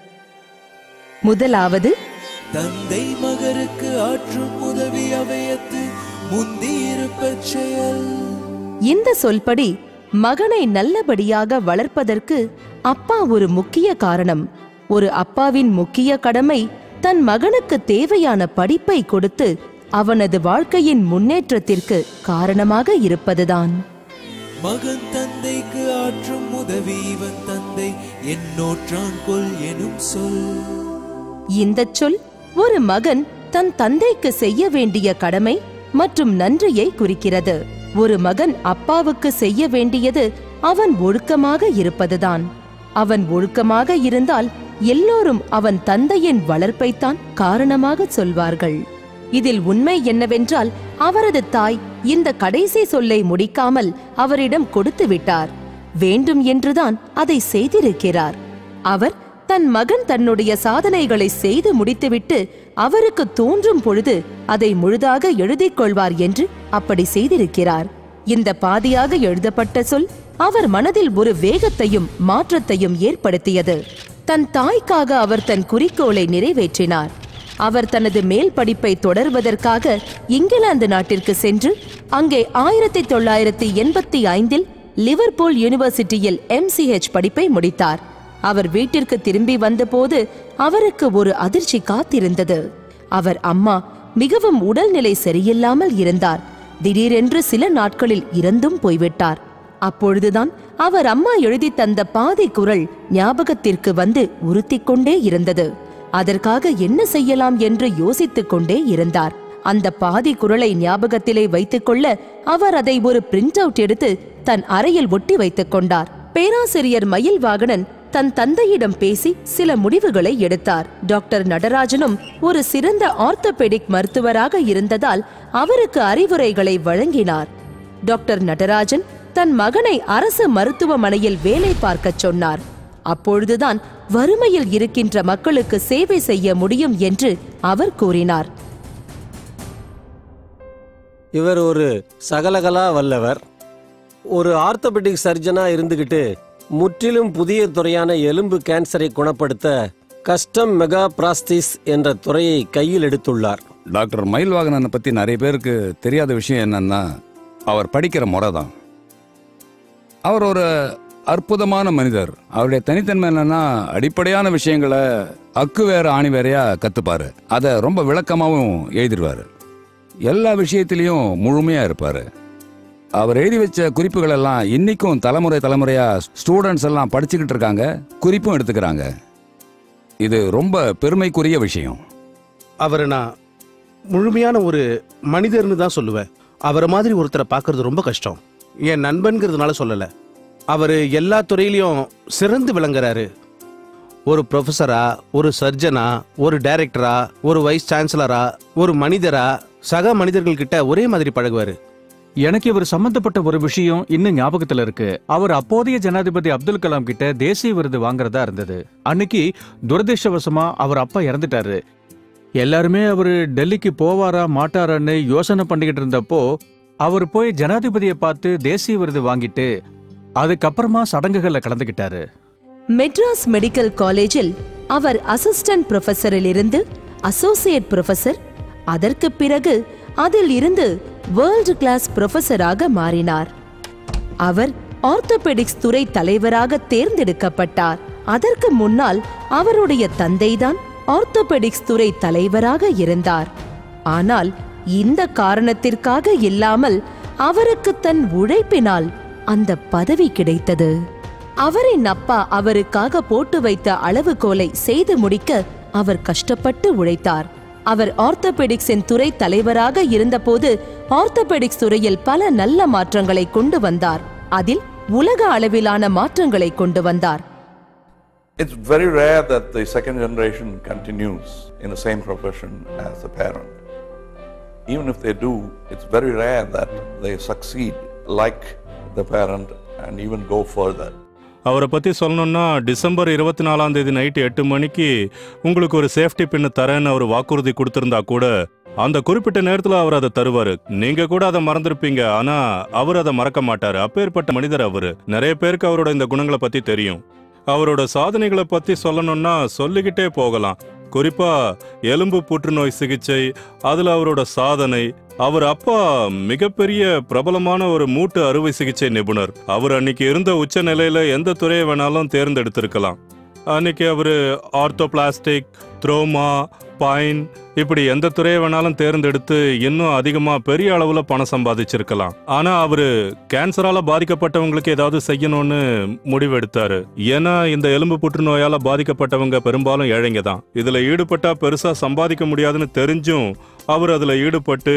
முதலாவது தந்தை மகருக்கு ஆற்றும் உதவி அவையத்து முந்தியிருப்பச் செயல் இந்த சொல்படி மகனை நல்லபடியாக வளர்ப்பதற்கு அப்பா ஒரு முக்கிய காரணம் ஒரு அப்பாவின் முக்கிய கடமை தன் மகனுக்கு தேவையான படிப்பை கொடுத்து அவனது வாழ்க்கையின் முன்னேற்றத்திற்கு காரணமாக இருப்பதுதான் மகன் தந்தைக்கு ஆற்றும் உதவி இவன் தந்தை என்னோற்றான் கொல் எனும் சொல் இந்தச் சொல் ஒரு மகன் தன் தந்தைக்கு செய்ய வேண்டிய கடமை மற்றும் நன்றியை குறிக்கிறது ஒரு மகன் அப்பாவுக்கு செய்ய வேண்டியது அவன் ஒழுக்கமாக இருப்பதுதான் அவன் ஒழுக்கமாக இருந்தால் எல்லோரும் அவன் தந்தையின் வளர்ப்பைத்தான் காரணமாக சொல்வார்கள் இதில் உண்மை என்னவென்றால் அவரது தாய் இந்த கடைசி சொல்லை முடிக்காமல் அவரிடம் கொடுத்து விட்டார் வேண்டும் என்றுதான் அதை செய்திருக்கிறார் அவர் தன் மகன் தன்னுடைய சாதனைகளை செய்து முடித்துவிட்டு அவருக்கு தோன்றும் பொழுது அதை முழுதாக எழுதிக் கொள்வார் என்று அப்படி செய்திருக்கிறார் இந்த பாதியாக எழுதப்பட்ட சொல் அவர் மனதில் ஒரு வேகத்தையும் மாற்றத்தையும் ஏற்படுத்தியது தன் தாய்க்காக அவர் தன் குறிக்கோளை நிறைவேற்றினார் அவர் தனது மேல் படிப்பை தொடர்வதற்காக இங்கிலாந்து நாட்டிற்கு சென்று அங்கே ஆயிரத்தி தொள்ளாயிரத்தி எண்பத்தி ஐந்தில் லிவர்பூல் யூனிவர்சிட்டியில் எம்சிஹெச் படிப்பை முடித்தார் அவர் வீட்டிற்கு திரும்பி வந்தபோது அவருக்கு ஒரு அதிர்ச்சி காத்திருந்தது அவர் அம்மா மிகவும் உடல்நிலை சரியில்லாமல் இருந்தார் திடீரென்று சில நாட்களில் இறந்தும் போய்விட்டார் அப்பொழுதுதான் அவர் அம்மா எழுதி தந்த பாதி குரல் ஞாபகத்திற்கு வந்து உறுத்திக் கொண்டே இருந்தது அதற்காக என்ன செய்யலாம் என்று யோசித்துக் கொண்டே இருந்தார் அந்த பாதி குரலை ஞாபகத்திலே வைத்துக்கொள்ள அவர் அதை ஒரு பிரிண்ட் அவுட் எடுத்து தன் அறையில் ஒட்டி வைத்துக் கொண்டார் பேராசிரியர் மயில் வாகனன் தன் தந்தையிடம் பேசி சில முடிவுகளை எடுத்தார் டாக்டர் நடராஜனும் ஒரு சிறந்த ஆர்த்தோபெடிக் மருத்துவராக இருந்ததால் அவருக்கு அறிவுரைகளை வழங்கினார் டாக்டர் நடராஜன் தன் மகனை அரசு மருத்துவமனையில் வேலை பார்க்கச் சொன்னார் அப்பொழுதுதான் வறுமையில் இருக்கின்ற மக்களுக்கு சேவை செய்ய முடியும் என்று அவர் கூறினார் இவர் ஒரு சகலகலா வல்லவர் ஒரு ஆர்த்தோபெடிக் சர்ஜனா இருந்துகிட்டு முற்றிலும் புதிய துறையான எலும்பு கேன்சரை குணப்படுத்த கஸ்டம் மெகா பிராஸ்டிஸ் என்ற துறையை கையில் எடுத்துள்ளார் டாக்டர் மயில்வாகனனை பற்றி நிறைய பேருக்கு தெரியாத விஷயம் என்னன்னா அவர் படிக்கிற முறை தான் அவர் ஒரு அற்புதமான மனிதர் அவருடைய தனித்தன்மை என்னன்னா அடிப்படையான விஷயங்களை அக்கு வேற ஆணி வேறையா கத்துப்பாரு அதை ரொம்ப விளக்கமாகவும் எழுதிடுவாரு எல்லா விஷயத்திலையும் முழுமையா இருப்பாரு அவர் எழுதி வச்ச குறிப்புகள் எல்லாம் இன்னைக்கும் தலைமுறை தலைமுறையா ஸ்டூடெண்ட்ஸ் எல்லாம் படிச்சுக்கிட்டு இருக்காங்க குறிப்பும் எடுத்துக்கிறாங்க இது ரொம்ப பெருமைக்குரிய விஷயம் அவரை நான் முழுமையான ஒரு மனிதர்னு தான் சொல்லுவேன் அவரை மாதிரி ஒருத்தரை பார்க்கறது ரொம்ப கஷ்டம் என் நண்பன்கிறதுனால சொல்லலை அவர் எல்லா துறையிலையும் சிறந்து விளங்குறாரு ஒரு ப்ரொஃபஸரா ஒரு சர்ஜனா ஒரு டைரக்டரா ஒரு வைஸ் சான்சலரா ஒரு மனிதரா சக மனிதர்கள் கிட்ட ஒரே மாதிரி பழகுவாரு எனக்கு இவர் சம்பந்தப்பட்ட ஒரு விஷயம் இன்னும் ஞாபகத்துல இருக்கு அவர் அப்போதைய ஜனாதிபதி அப்துல் கலாம் கிட்ட தேசிய விருது வாங்குறதா இருந்தது அன்னைக்கு துரதிருஷ்டவசமா அவர் அப்பா இறந்துட்டாரு எல்லாருமே அவரு டெல்லிக்கு போவாரா மாட்டாரான்னு யோசனை பண்ணிக்கிட்டு இருந்தப்போ அவர் போய் ஜனாதிபதியை பார்த்து தேசிய விருது வாங்கிட்டு அதுக்கப்புறமா சடங்குகள்ல கலந்துக்கிட்டாரு மெட்ராஸ் மெடிக்கல் காலேஜில் அவர் அசிஸ்டன்ட் ப்ரொஃபஸரில் இருந்து அசோசியேட் ப்ரொஃபசர் அதற்கு பிறகு அதில் இருந்து வேர்ல்டு கிளாஸ் ப்ரொஃபஸராக மாறினார் அவர் ஆர்த்தோபெடிக்ஸ் துறை தலைவராக தேர்ந்தெடுக்கப்பட்டார் அதற்கு முன்னால் அவருடைய தந்தைதான் ஆர்த்தோபெடிக்ஸ் துறை தலைவராக இருந்தார் ஆனால் இந்த காரணத்திற்காக இல்லாமல் அவருக்கு தன் உழைப்பினால் அந்த பதவி கிடைத்தது அவரின் அப்பா அவருக்காக போட்டு வைத்த அளவுகோலை செய்து முடிக்க அவர் கஷ்டப்பட்டு உழைத்தார் அவர் ஆர்த்தோபெடிக்ஸின் துறை தலைவராக இருந்தபோது ஆர்த்தோபெடிக்ஸ் துறையில் பல நல்ல மாற்றங்களை கொண்டு வந்தார் அதில் உலக அளவிலான மாற்றங்களை கொண்டு வந்தார் It's very rare that the second generation continues in the same profession as the parent. Even if they do, it's very rare that they succeed like the parent and even go further. அவரை பற்றி சொல்லணும்னா December இருபத்தி நாலாம் தேதி night எட்டு மணிக்கு உங்களுக்கு ஒரு சேஃப்டி பின்னு தரேன்னு அவர் வாக்குறுதி கொடுத்திருந்தா கூட அந்த குறிப்பிட்ட நேரத்தில் அவர் அதை தருவாரு நீங்க கூட அதை மறந்துருப்பீங்க ஆனா அவர் அதை மறக்க மாட்டாரு அப்பேற்பட்ட மனிதர் அவரு நிறைய பேருக்கு அவரோட இந்த குணங்களை பத்தி தெரியும் அவரோட சாதனைகளை பத்தி சொல்லணும்னா சொல்லிக்கிட்டே போகலாம் குறிப்பா எலும்பு புற்றுநோய் சிகிச்சை அதுல அவரோட சாதனை அவர் அப்பா மிகப்பெரிய பிரபலமான ஒரு மூட்டு அறுவை சிகிச்சை நிபுணர் அவர் அன்னைக்கு இருந்த உச்ச நிலையில எந்த துறையை வேணாலும் தேர்ந்தெடுத்திருக்கலாம் அன்னைக்கு அவரு ஆர்த்தோபிளாஸ்டிக் த்ரோமா பைன் இப்படி எந்த துறையை வேணாலும் தேர்ந்தெடுத்து இன்னும் அதிகமா பெரிய அளவுல பணம் சம்பாதிச்சிருக்கலாம் ஆனா அவரு கேன்சரால பாதிக்கப்பட்டவங்களுக்கு ஏதாவது செய்யணும்னு முடிவெடுத்தாரு ஏன்னா இந்த எலும்பு புற்றுநோயால பாதிக்கப்பட்டவங்க பெரும்பாலும் ஏழைங்க தான் இதுல ஈடுபட்டா பெருசா சம்பாதிக்க முடியாதுன்னு தெரிஞ்சும் அவர் அதுல ஈடுபட்டு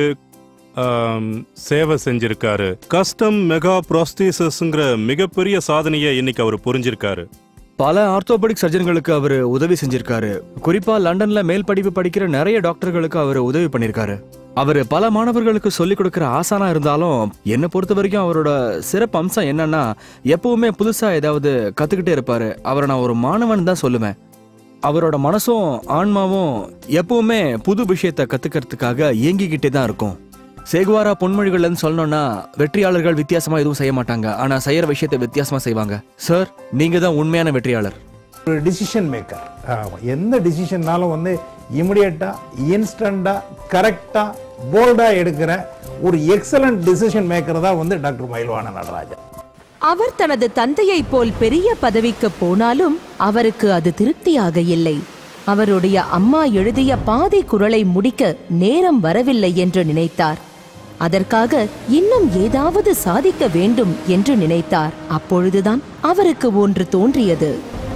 ஆம், சேவை செஞ்சிருக்காரு கஸ்டம் மெகா ப்ராஸ்தீசஸ்ங்கிற மிகப்பெரிய சாதனையை இன்னைக்கு அவர் புரிஞ்சிருக்காரு பல ஆர்த்தோபெடிக் சர்ஜன்களுக்கு அவர் உதவி செஞ்சிருக்காரு குறிப்பா லண்டன்ல மேல் படிப்பு படிக்கிற நிறைய டாக்டர்களுக்கு அவர் உதவி பண்ணிருக்காரு அவர் பல மாணவர்களுக்கு சொல்லிக் கொடுக்கிற ஆசானா இருந்தாலும் என்னை பொறுத்த வரைக்கும் அவரோட சிறப்பு அம்சம் என்னன்னா எப்பவுமே புதுசா ஏதாவது கத்துக்கிட்டே இருப்பாரு அவரை நான் ஒரு மாணவன் தான் சொல்லுவேன் அவரோட மனசும் ஆன்மாவும் எப்பவுமே புது விஷயத்தை கத்துக்கிறதுக்காக இயங்கிக்கிட்டே தான் இருக்கும் சேகுவாரா பொன்மொழிகள்னு சொல்லணும்னா வெற்றியாளர்கள் வித்தியாசமா எதுவும் செய்ய மாட்டாங்க ஆனா செய்யற விஷயத்தை வித்தியாசமா செய்வாங்க சார் நீங்க தான் உண்மையான வெற்றியாளர் ஒரு டிசிஷன் மேக்கர் எந்த டிசிஷன்னாலும் வந்து இமிடியட்டாக இன்ஸ்டண்ட்டாக கரெக்டாக போல்டாக எடுக்கிற ஒரு எக்ஸலண்ட் டிசிஷன் மேக்கர் தான் வந்து டாக்டர் மயில்வான நடராஜன் அவர் தனது தந்தையைப் போல் பெரிய பதவிக்கு போனாலும் அவருக்கு அது திருப்தியாக இல்லை அவருடைய அம்மா எழுதிய பாதி குரலை முடிக்க நேரம் வரவில்லை என்று நினைத்தார் அதற்காக இன்னும் ஏதாவது சாதிக்க வேண்டும் என்று நினைத்தார் அப்பொழுதுதான் அவருக்கு ஒன்று தோன்றியது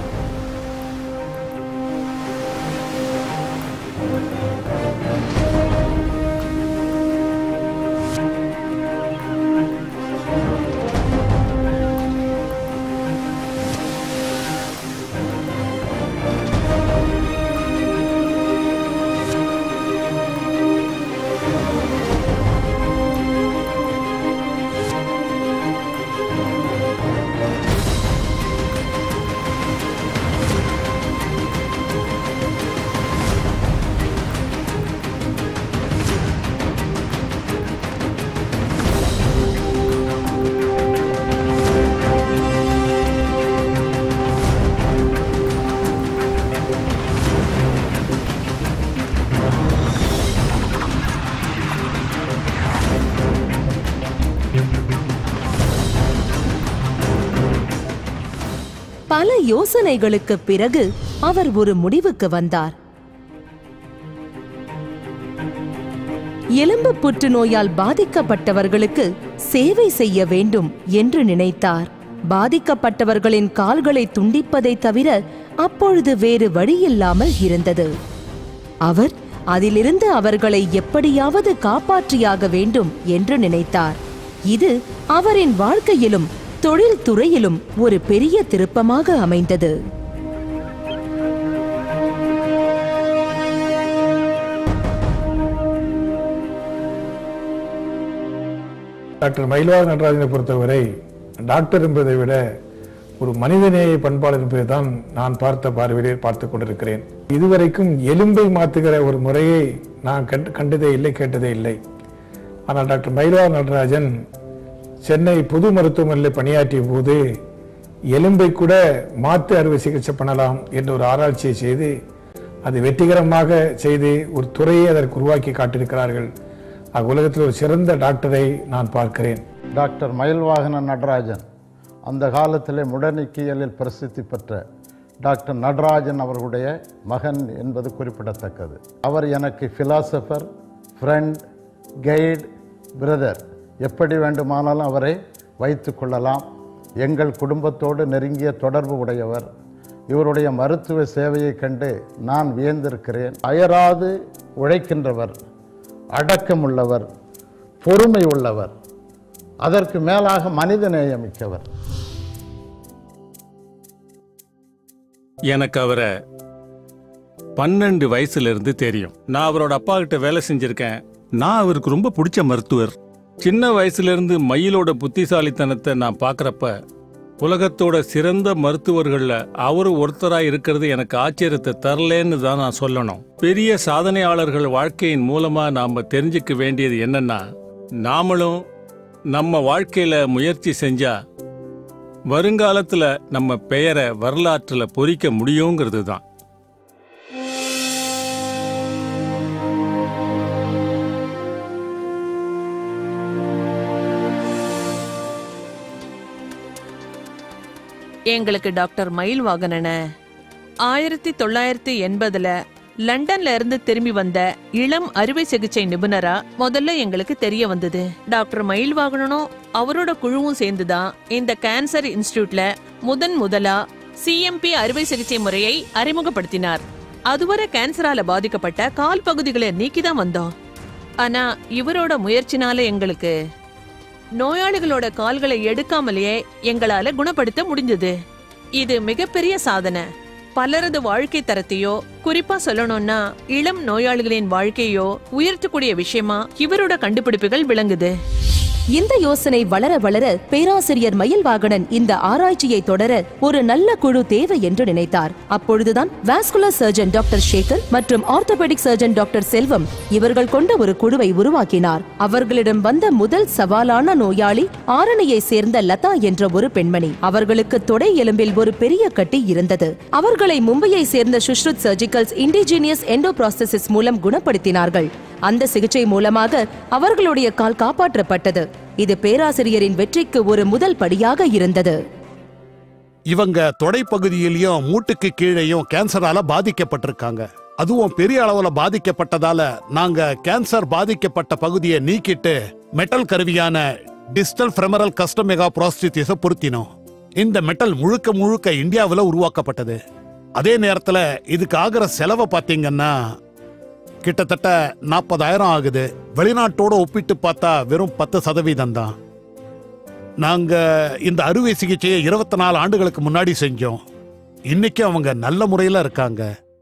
பல யோசனைகளுக்கு பிறகு அவர் ஒரு முடிவுக்கு வந்தார் எலும்பு புற்றுநோயால் பாதிக்கப்பட்டவர்களுக்கு சேவை செய்ய வேண்டும் என்று நினைத்தார் பாதிக்கப்பட்டவர்களின் கால்களை துண்டிப்பதை தவிர அப்பொழுது வேறு வழியில்லாமல் இருந்தது அவர் அதிலிருந்து அவர்களை எப்படியாவது காப்பாற்றியாக வேண்டும் என்று நினைத்தார் இது அவரின் வாழ்க்கையிலும் தொழில் துறையிலும் ஒரு பெரிய திருப்பமாக அமைந்தது டாக்டர் மயில்வார நடராஜனை பொறுத்தவரை டாக்டர் என்பதை விட ஒரு மனிதநேய பண்பாளர் என்பதை தான் நான் பார்த்த பார்வையிலே பார்த்து கொண்டிருக்கிறேன் இதுவரைக்கும் எலும்பை மாற்றுகிற ஒரு முறையை நான் கண்டு கண்டதே இல்லை கேட்டதே இல்லை ஆனால் டாக்டர் மயில்வார நடராஜன் சென்னை பொது மருத்துவமனையில் பணியாற்றிய போது எலும்பை கூட மாற்று அறுவை சிகிச்சை பண்ணலாம் என்ற ஒரு ஆராய்ச்சியை செய்து அது வெற்றிகரமாக செய்து ஒரு துறையை அதற்கு உருவாக்கி காட்டியிருக்கிறார்கள் ஆக உலகத்தில் ஒரு சிறந்த டாக்டரை நான் பார்க்கிறேன் டாக்டர் மயில்வாகன நடராஜன் அந்த காலத்திலே முடநீக்கியலில் பிரசித்தி பெற்ற டாக்டர் நடராஜன் அவர்களுடைய மகன் என்பது குறிப்பிடத்தக்கது அவர் எனக்கு ஃபிலாசபர் ஃப்ரெண்ட் கைடு பிரதர் எப்படி வேண்டுமானாலும் அவரை வைத்து கொள்ளலாம் எங்கள் குடும்பத்தோடு நெருங்கிய தொடர்பு உடையவர் இவருடைய மருத்துவ சேவையை கண்டு நான் வியந்திருக்கிறேன் அயராது உழைக்கின்றவர் அடக்கமுள்ளவர் பொறுமை உள்ளவர் அதற்கு மேலாக மனித நேயமிக்கவர் எனக்கு அவரை பன்னெண்டு வயசுல இருந்து தெரியும் நான் அவரோட அப்பா கிட்ட வேலை செஞ்சிருக்கேன் நான் அவருக்கு ரொம்ப பிடிச்ச மருத்துவர் சின்ன வயசுல இருந்து மயிலோட புத்திசாலித்தனத்தை நான் பார்க்கறப்ப உலகத்தோட சிறந்த மருத்துவர்கள்ல அவரு ஒருத்தரா இருக்கிறது எனக்கு ஆச்சரியத்தை தரலன்னு தான் நான் சொல்லணும் பெரிய சாதனையாளர்கள் வாழ்க்கையின் மூலமா நாம தெரிஞ்சுக்க வேண்டியது என்னன்னா நாமளும் நம்ம வாழ்க்கையில முயற்சி செஞ்சா வருங்காலத்துல நம்ம பெயரை வரலாற்றுல பொறிக்க முடியுங்கிறது தான் எங்களுக்கு டாக்டர் மயில் வாகனன ஆயிரத்தி தொள்ளாயிரத்தி எண்பதுல லண்டன்ல இருந்து திரும்பி வந்த இளம் அறுவை சிகிச்சை நிபுணரா முதல்ல எங்களுக்கு தெரிய வந்தது டாக்டர் மயில் வாகனனும் அவரோட குழுவும் சேர்ந்துதான் இந்த கேன்சர் இன்ஸ்டிடியூட்ல முதன் முதலா சிஎம்பி அறுவை சிகிச்சை முறையை அறிமுகப்படுத்தினார் அதுவரை கேன்சரால பாதிக்கப்பட்ட கால் பகுதிகளை நீக்கிதான் வந்தோம் ஆனா இவரோட முயற்சினால எங்களுக்கு நோயாளிகளோட கால்களை எடுக்காமலேயே எங்களால குணப்படுத்த முடிஞ்சது இது மிகப்பெரிய சாதனை பலரது வாழ்க்கை தரத்தையோ குறிப்பா சொல்லணும்னா இளம் நோயாளிகளின் வாழ்க்கையோ உயர்த்தக்கூடிய விஷயமா இவரோட கண்டுபிடிப்புகள் விளங்குது இந்த யோசனை வளர வளர பேராசிரியர் மயில்வாகனன் இந்த ஆராய்ச்சியை தொடர ஒரு நல்ல குழு தேவை என்று நினைத்தார் அப்பொழுதுதான் வாஸ்குலர் சர்ஜன் டாக்டர் சேகர் மற்றும் ஆர்த்தோபெடிக் சர்ஜன் டாக்டர் செல்வம் இவர்கள் கொண்ட ஒரு குழுவை உருவாக்கினார் அவர்களிடம் வந்த முதல் சவாலான நோயாளி ஆரணியை சேர்ந்த லதா என்ற ஒரு பெண்மணி அவர்களுக்கு தொடை எலும்பில் ஒரு பெரிய கட்டி இருந்தது அவர்களை மும்பையை சேர்ந்த சுஷ்ருத் சர்ஜிக்கல்ஸ் இண்டிஜினியஸ் எண்டோப்ராஸ்தசிஸ் மூலம் குணப்படுத்தினார்கள் அந்த சிகிச்சை மூலமாக அவர்களுடைய கால் காப்பாற்றப்பட்டது இது பேராசிரியரின் வெற்றிக்கு ஒரு முதல் படியாக இருந்தது இவங்க தொடைப்பகுதியிலயும் மூட்டுக்கு கீழேயும் கேன்சரால பாதிக்கப்பட்டிருக்காங்க அதுவும் பெரிய அளவுல பாதிக்கப்பட்டதால நாங்க கேன்சர் பாதிக்கப்பட்ட பகுதியை நீக்கிட்டு மெட்டல் கருவியான digital femoral custom mega prosthesis பொருத்தினோம் இந்த மெட்டல் முழுக்க முழுக்க இந்தியாவுல உருவாக்கப்பட்டது அதே நேரத்துல இதுக்கு ஆகிற செலவை பாத்தீங்கன்னா கிட்டத்தட்ட நாற்பதாயிரம் ஆகுது வெளிநாட்டோட ஒப்பிட்டு பார்த்தா வெறும் பத்து சதவீதம் தான் நாங்க இந்த அறுவை சிகிச்சையை இருபத்தி நாலு ஆண்டுகளுக்கு முன்னாடி செஞ்சோம் இன்னைக்கு அவங்க நல்ல முறையில இருக்காங்க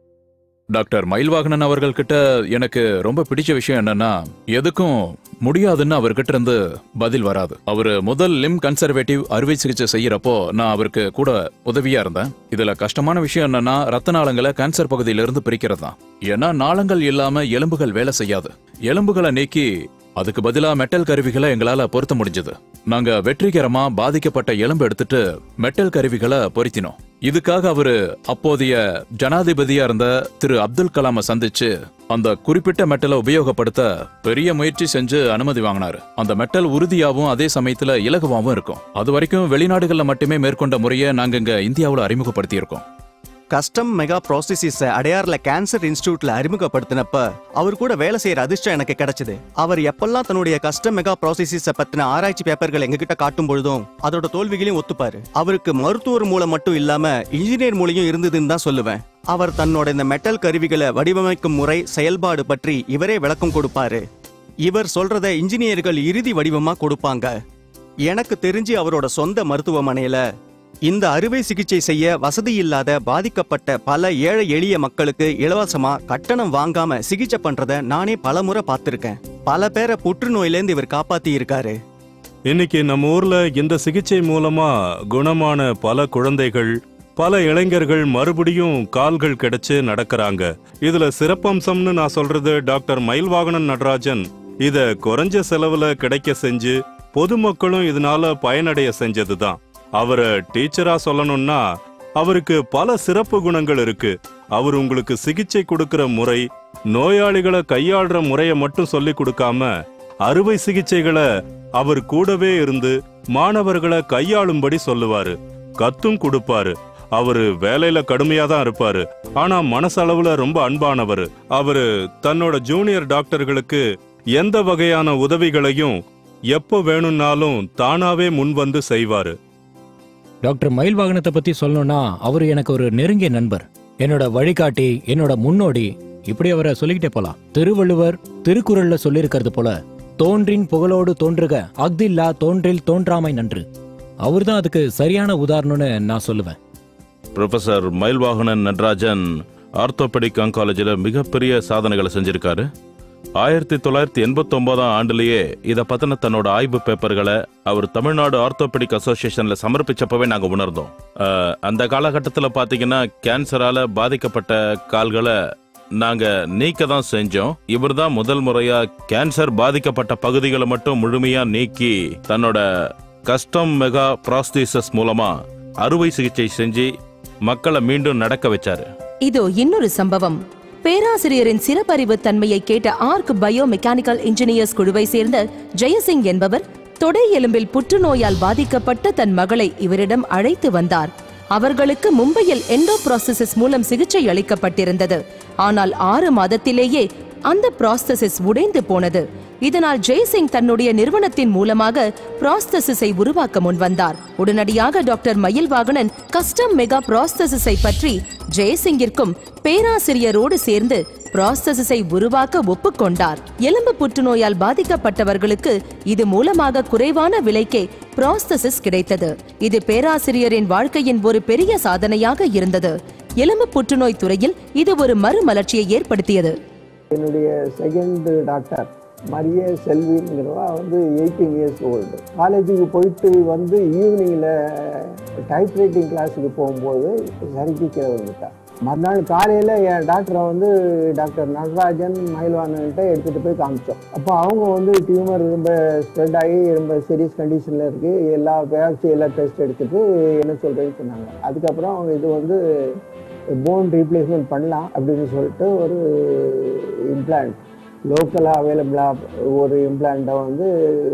டாக்டர் மயில்வாகனன் அவர்கள்கிட்ட எனக்கு ரொம்ப பிடிச்ச விஷயம் என்னன்னா எதுக்கும் முடியாதுன்னு அவர்கிட்ட இருந்து பதில் வராது அவரு முதல் லிம் கன்சர்வேட்டிவ் அறுவை சிகிச்சை செய்யறப்போ நான் அவருக்கு கூட உதவியா இருந்தேன் இதுல கஷ்டமான விஷயம் என்னன்னா ரத்த நாளங்களை கேன்சர் பகுதியில இருந்து பிரிக்கிறது தான் ஏன்னா நாளங்கள் இல்லாம எலும்புகள் வேலை செய்யாது எலும்புகளை நீக்கி அதுக்கு பதிலா மெட்டல் கருவிகளை எங்களால பொருத்த முடிஞ்சது நாங்க வெற்றிகரமா பாதிக்கப்பட்ட எலும்பு எடுத்துட்டு மெட்டல் கருவிகளை பொருத்தினோம் இதுக்காக அவரு அப்போதைய ஜனாதிபதியா இருந்த திரு அப்துல் கலாமை சந்திச்சு அந்த குறிப்பிட்ட மெட்டலை உபயோகப்படுத்த பெரிய முயற்சி செஞ்சு அனுமதி வாங்கினாரு அந்த மெட்டல் உறுதியாவும் அதே சமயத்துல இலகுவாவும் இருக்கும் அது வரைக்கும் வெளிநாடுகள்ல மட்டுமே மேற்கொண்ட முறையை நாங்க இங்க இந்தியாவுல அறிமுகப்படுத்தி இருக்கோம் கஸ்டம் மெகா ப்ராசஸிஸை அடையார்ல கேன்சர் இன்ஸ்டியூட்ல அறிமுகப்படுத்தினப்ப அவர் கூட வேலை செய்யற அதிர்ஷ்டம் எனக்கு கிடைச்சது அவர் எப்பெல்லாம் தன்னுடைய கஸ்டம் மெகா ப்ராசஸிஸை பத்தின ஆராய்ச்சி பேப்பர்கள் எங்ககிட்ட காட்டும் பொழுதும் அதோட தோல்விகளையும் ஒத்துப்பாரு அவருக்கு மருத்துவர் மூலம் மட்டும் இல்லாம இன்ஜினியர் மூலையும் இருந்ததுன்னு தான் சொல்லுவேன் அவர் தன்னோட இந்த மெட்டல் கருவிகளை வடிவமைக்கும் முறை செயல்பாடு பற்றி இவரே விளக்கம் கொடுப்பாரு இவர் சொல்றத இன்ஜினியர்கள் இறுதி வடிவமா கொடுப்பாங்க எனக்கு தெரிஞ்சு அவரோட சொந்த மருத்துவமனையில இந்த அறுவை சிகிச்சை செய்ய வசதி இல்லாத பாதிக்கப்பட்ட பல ஏழை எளிய மக்களுக்கு இலவசமா கட்டணம் வாங்காம சிகிச்சை பண்றத நானே பலமுறை பார்த்திருக்கேன் பல பேரை புற்றுநோயிலேருந்து இவர் காப்பாத்தி இருக்காரு இன்னைக்கு நம்ம ஊர்ல இந்த சிகிச்சை மூலமா குணமான பல குழந்தைகள் பல இளைஞர்கள் மறுபடியும் கால்கள் கிடைச்சு நடக்கறாங்க இதுல சிறப்பம்சம்னு நான் சொல்றது டாக்டர் மயில்வாகனன் நடராஜன் இத குறைஞ்ச செலவுல கிடைக்க செஞ்சு பொதுமக்களும் இதனால பயனடைய செஞ்சதுதான் அவரை டீச்சரா சொல்லணும்னா அவருக்கு பல சிறப்பு குணங்கள் இருக்கு அவர் உங்களுக்கு சிகிச்சை கொடுக்கிற முறை நோயாளிகளை கையாளுற முறையை மட்டும் சொல்லி கொடுக்காம அறுவை சிகிச்சைகளை அவர் கூடவே இருந்து மாணவர்களை கையாளும்படி சொல்லுவாரு கத்தும் கொடுப்பாரு அவரு வேலையில கடுமையா தான் இருப்பாரு ஆனா மனசளவுல ரொம்ப அன்பானவர் அவரு தன்னோட ஜூனியர் டாக்டர்களுக்கு எந்த வகையான உதவிகளையும் எப்போ வேணும்னாலும் தானாவே முன் வந்து செய்வாரு டாக்டர் மயில் வாகனத்தை பத்தி சொல்லணும்னா அவர் எனக்கு ஒரு நெருங்கிய நண்பர் என்னோட வழிகாட்டி என்னோட முன்னோடி இப்படி அவரை சொல்லிக்கிட்டே போலாம் திருவள்ளுவர் திருக்குறள்ல சொல்லியிருக்கிறது போல தோன்றின் புகழோடு தோன்றுக அக்தில்லா தோன்றில் தோன்றாமை நன்று அவர்தான் அதுக்கு சரியான உதாரணம்னு நான் சொல்லுவேன் ப்ரொஃபசர் மயில்வாகனன் நடராஜன் ஆர்த்தோபெடிக் ஆங்காலஜியில் மிகப்பெரிய சாதனைகளை செஞ்சிருக்காரு ஆயிரத்தி தொள்ளாயிரத்தி எண்பத்தி ஒன்பதாம் ஆண்டுலயே இதை பத்தின தன்னோட ஆய்வு பேப்பர்களை அவர் தமிழ்நாடு ஆர்த்தோபெடிக் அசோசியேஷன்ல சமர்ப்பிச்சப்பவே நாங்க உணர்ந்தோம் அஹ், அந்த காலகட்டத்தில் பாத்தீங்கன்னா கேன்சரால பாதிக்கப்பட்ட கால்களை நாங்க நீக்க தான் செஞ்சோம் இவர்தான் முதல் முறையா கேன்சர் பாதிக்கப்பட்ட பகுதிகளை மட்டும் முழுமையா நீக்கி தன்னோட கஸ்டம் மெகா ப்ராஸ்தீசஸ் மூலமா அறுவை சிகிச்சை செஞ்சு மக்களை மீண்டும் நடக்க வச்சாரு இதோ இன்னொரு சம்பவம் பேராசிரியரின் சிறப்பறிவு தன்மையை கேட்ட ஆர்க் பயோ மெக்கானிக்கல் இன்ஜினியர்ஸ் குழுவை சேர்ந்த ஜெயசிங் என்பவர் தொடை எலும்பில் புற்றுநோயால் பாதிக்கப்பட்ட தன் மகளை இவரிடம் அழைத்து வந்தார் அவர்களுக்கு மும்பையில் எண்டோப்ராசசிஸ் மூலம் சிகிச்சை அளிக்கப்பட்டிருந்தது ஆனால் ஆறு மாதத்திலேயே அந்த ப்ராஸ்தசிஸ் உடைந்து போனது இதனால் ஜெய்சிங் தன்னுடைய நிறுவனத்தின் மூலமாக ப்ராஸ்தசிஸை உருவாக்க முன்வந்தார் உடனடியாக டாக்டர் மயில்வாகனன் கஸ்டம் மெகா ப்ராஸ்தசிஸை பற்றி ஜெயசிங்கிற்கும் பேராசிரியரோடு சேர்ந்து ப்ராஸ்தசிஸை உருவாக்க ஒப்புக்கொண்டார் எலும்பு புற்றுநோயால் பாதிக்கப்பட்டவர்களுக்கு இது மூலமாக குறைவான விலைக்கே ப்ராஸ்தசிஸ் கிடைத்தது இது பேராசிரியரின் வாழ்க்கையின் ஒரு பெரிய சாதனையாக இருந்தது எலும்பு புற்றுநோய் துறையில் இது ஒரு மறுமலர்ச்சியை ஏற்படுத்தியது என்னுடைய செகண்ட் டாக்டர் மரிய செல்விங்கிறவா வந்து எயிட்டீன் இயர்ஸ் ஓல்டு காலேஜுக்கு போயிட்டு வந்து ஈவினிங்கில் டைப்ரைட்டிங் கிளாஸுக்கு போகும்போது சரிக்கு கீழே வந்துட்டா மறுநாள் காலையில் என் டாக்டரை வந்து டாக்டர் நடராஜன் மயில்வானன்ட்ட எடுத்துகிட்டு போய் காமிச்சோம் அப்போ அவங்க வந்து டியூமர் ரொம்ப ஸ்ப்ரெட் ஆகி ரொம்ப சீரியஸ் கண்டிஷனில் இருக்குது எல்லா பேக்ஸ் எல்லா டெஸ்ட் எடுத்துட்டு என்ன சொல்கிறேன்னு சொன்னாங்க அதுக்கப்புறம் அவங்க இது வந்து போன் ரீப்ளேஸ்மெண்ட் பண்ணலாம் அப்படின்னு சொல்லிட்டு ஒரு இம்ப்ளான்ட் லோக்கலாக அவைலபிளாக ஒரு இம்ப்ளாண்ட்டை வந்து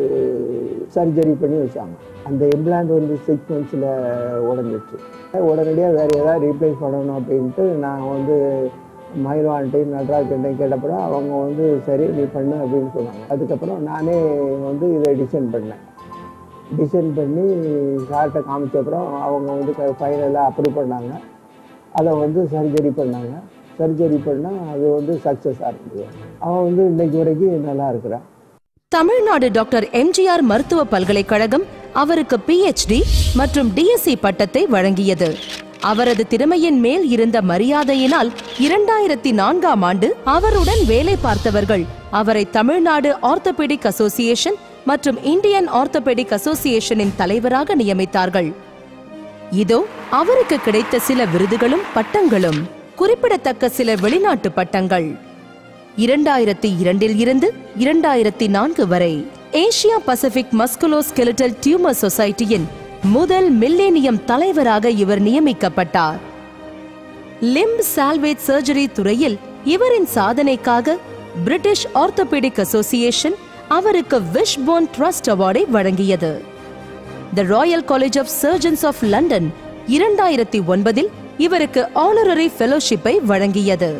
சர்ஜரி பண்ணி வச்சாங்க அந்த இம்ப்ளான்ட் வந்து சிக்ஸ் மந்த்ஸில் உடஞ்சிச்சு உடனடியாக வேறு ஏதாவது ரீப்ளேஸ் பண்ணணும் அப்படின்ட்டு நான் வந்து மயில்வான்ட்டையும் நடராஜன்ட்டையும் கேட்டப்பறம் அவங்க வந்து சரி நீ பண்ணு அப்படின்னு சொன்னாங்க அதுக்கப்புறம் நானே வந்து இதை டிசைன் பண்ணேன் டிசைன் பண்ணி சார்கிட்ட காமிச்சப்புறம் அவங்க வந்து ஃபைனலாக அப்ரூவ் பண்ணாங்க அதை வந்து சர்ஜரி பண்ணாங்க சர்ஜரி பண்ணால் அது வந்து சக்ஸஸ் ஆகுது அவன் வந்து இன்னைக்கு வரைக்கும் நல்லா இருக்கிறான் தமிழ்நாடு டாக்டர் எம்ஜிஆர் மருத்துவ பல்கலைக்கழகம் அவருக்கு பிஎச்டி மற்றும் டிஎஸ்சி பட்டத்தை வழங்கியது அவரது திறமையின் மேல் இருந்த மரியாதையினால் இரண்டாயிரத்தி நான்காம் ஆண்டு அவருடன் வேலை பார்த்தவர்கள் அவரை தமிழ்நாடு ஆர்த்தோபெடிக் அசோசியேஷன் மற்றும் இந்தியன் ஆர்த்தோபெடிக் அசோசியேஷனின் தலைவராக நியமித்தார்கள் இதோ அவருக்கு கிடைத்த சில விருதுகளும் பட்டங்களும் குறிப்பிடத்தக்க சில வெளிநாட்டு பட்டங்கள் இரண்டாயிரத்தி இரண்டில் இருந்து இரண்டாயிரத்தி நான்கு வரை ஏசியா பசிபிக் மஸ்குலோஸ்கெலிட்டல் டியூமர் சொசைட்டியின் முதல் மில்லேனியம் தலைவராக இவர் நியமிக்கப்பட்டார் லிம்ப் சால்வேட் சர்ஜரி துறையில் இவரின் சாதனைக்காக பிரிட்டிஷ் ஆர்த்தோபெடிக் அசோசியேஷன் அவருக்கு விஷ்-போன் ட்ரஸ்ட் அவார்டை வழங்கியது the royal college of surgeons of London இரண்டாயிரத்தி ஒன்பதில் இவருக்கு ஆனரரி ஃபெலோஷிப்பை வழங்கியது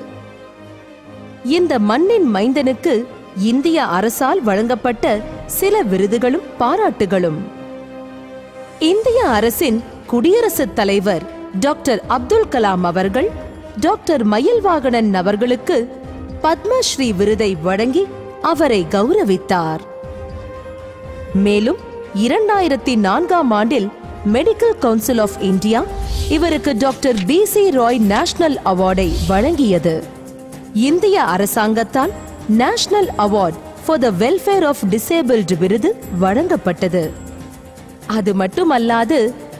இந்த மண்ணின் மைந்தனுக்கு இந்திய அரசால் வழங்கப்பட்ட சில விருதுகளும் பாராட்டுகளும் இந்திய அரசின் குடியரசுத் தலைவர் டாக்டர் அப்துல் கலாம் அவர்கள் டாக்டர் மயில்வாகனன் அவர்களுக்கு பத்மஸ்ரீ விருதை வழங்கி அவரை கௌரவித்தார் மேலும் இரண்டாயிரத்தி நான்காம் ஆண்டில் மெடிக்கல் கவுன்சில் ஆஃப் இந்தியா இவருக்கு doctor B C Roy national அவார்டை வழங்கியது இந்திய அரசாங்கத்தால் national award for the welfare of disabled விருது வழங்கப்பட்டது அது மட்டுமல்லாது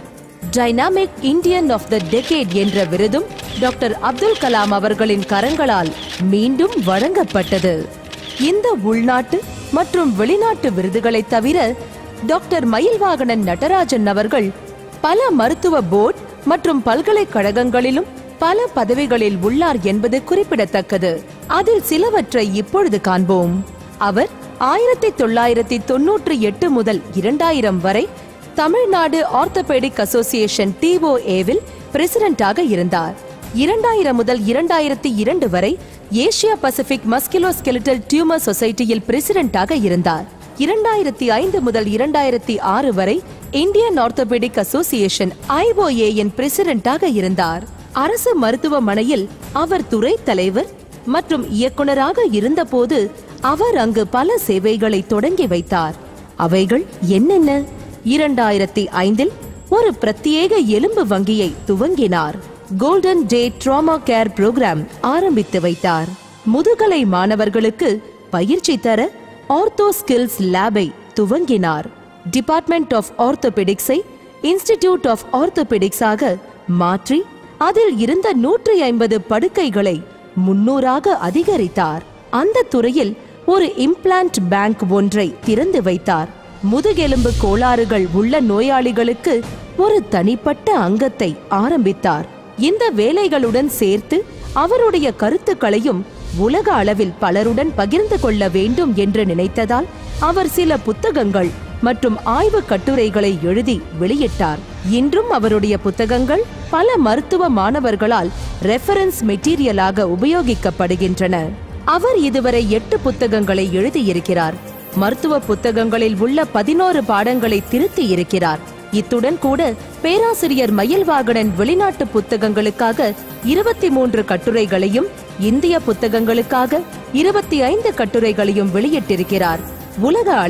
dynamic Indian of the decade என்ற விருதும் டாக்டர் அப்துல் கலாம் அவர்களின் கரங்களால் மீண்டும் வழங்கப்பட்டது இந்த உள்நாட்டு மற்றும் வெளிநாட்டு விருதுகளை தவிர டாக்டர் மயில்வாகனன் நடராஜன் அவர்கள் பல மருத்துவ போர்டு மற்றும் பல்கலைக்கழகங்களிலும் பல பதவிகளில் உள்ளார் என்பது குறிப்பிடத்தக்கது அதில் சிலவற்றை இப்பொழுது காண்போம் அவர் ஆயிரத்தி தொள்ளாயிரத்தி தொன்னூற்றி எட்டு முதல் இரண்டாயிரம் வரை தமிழ்நாடு ஆர்த்தோபெடிக் அசோசியேஷன் டிஓஏவில் பிரசிடென்டாக இருந்தார் இரண்டாயிரம் முதல் இரண்டாயிரத்தி இரண்டு வரை ஏசியா பசிபிக் மஸ்கிலோஸ்கெலிட்டல் டியூமர் சொசைட்டியில் பிரசிடென்டாக இருந்தார் இரண்டாயிரத்தி ஐந்து முதல் இரண்டாயிரத்தி ஆறு வரை இந்தியன் ஆர்த்தோபெடிக் அசோசியேஷன் ஐஓஏயின் பிரசிடென்டாக இருந்தார் அரசு மருத்துவமனையில் அவர் துறை தலைவர் மற்றும் இயக்குனராக இருந்தபோது அவர் அங்கு பல சேவைகளை தொடங்கி வைத்தார் அவைகள் என்னென்ன இரண்டாயிரத்தி ஐந்தில் ஒரு பிரத்யேக எலும்பு வங்கியை துவங்கினார் golden day trauma care programme ஆரம்பித்து வைத்தார் முதுகலை மாணவர்களுக்கு பயிற்சி தர ஆர்த்தோ ஸ்கில்ஸ் லேபை துவங்கினார் டிபார்ட்மெண்ட் ஆஃப் ஆர்த்தோபெடிக்ஸை இன்ஸ்டிடியூட் ஆஃப் ஆர்த்தோபெடிக்ஸாக மாற்றி அதில் இருந்த நூற்றி ஐம்பது படுக்கைகளை முன்னூறாக அதிகரித்தார் அந்த துறையில் ஒரு இம்ப்ளான்ட் பேங்க் ஒன்றை திறந்து வைத்தார் முதுகெலும்பு கோளாறுகள் உள்ள நோயாளிகளுக்கு ஒரு தனிப்பட்ட அங்கத்தை ஆரம்பித்தார் இந்த வேலைகளுடன் சேர்த்து அவருடைய கருத்துக்களையும் உலக அளவில் பலருடன் பகிர்ந்து கொள்ள வேண்டும் என்று நினைத்ததால் அவர் சில புத்தகங்கள் மற்றும் ஆய்வு கட்டுரைகளை எழுதி வெளியிட்டார் இன்றும் அவருடைய புத்தகங்கள் பல மருத்துவ மாணவர்களால் ரெஃபரன்ஸ் மெட்டீரியலாக உபயோகிக்கப்படுகின்றன அவர் இதுவரை எட்டு புத்தகங்களை எழுதியிருக்கிறார் மருத்துவ புத்தகங்களில் உள்ள பதினோரு பாடங்களை திருத்தி இருக்கிறார் இத்துடன் கூட பேராசிரியர் மயில்வாகனன் வெளிநாட்டு புத்தகங்களுக்காக இருபத்தி மூன்று கட்டுரைகளையும் இந்திய புத்தகங்களுக்காக இருபத்தி ஐந்து கட்டுரைகளையும் வெளியிட்டிருக்கிறார் உலக அளவில்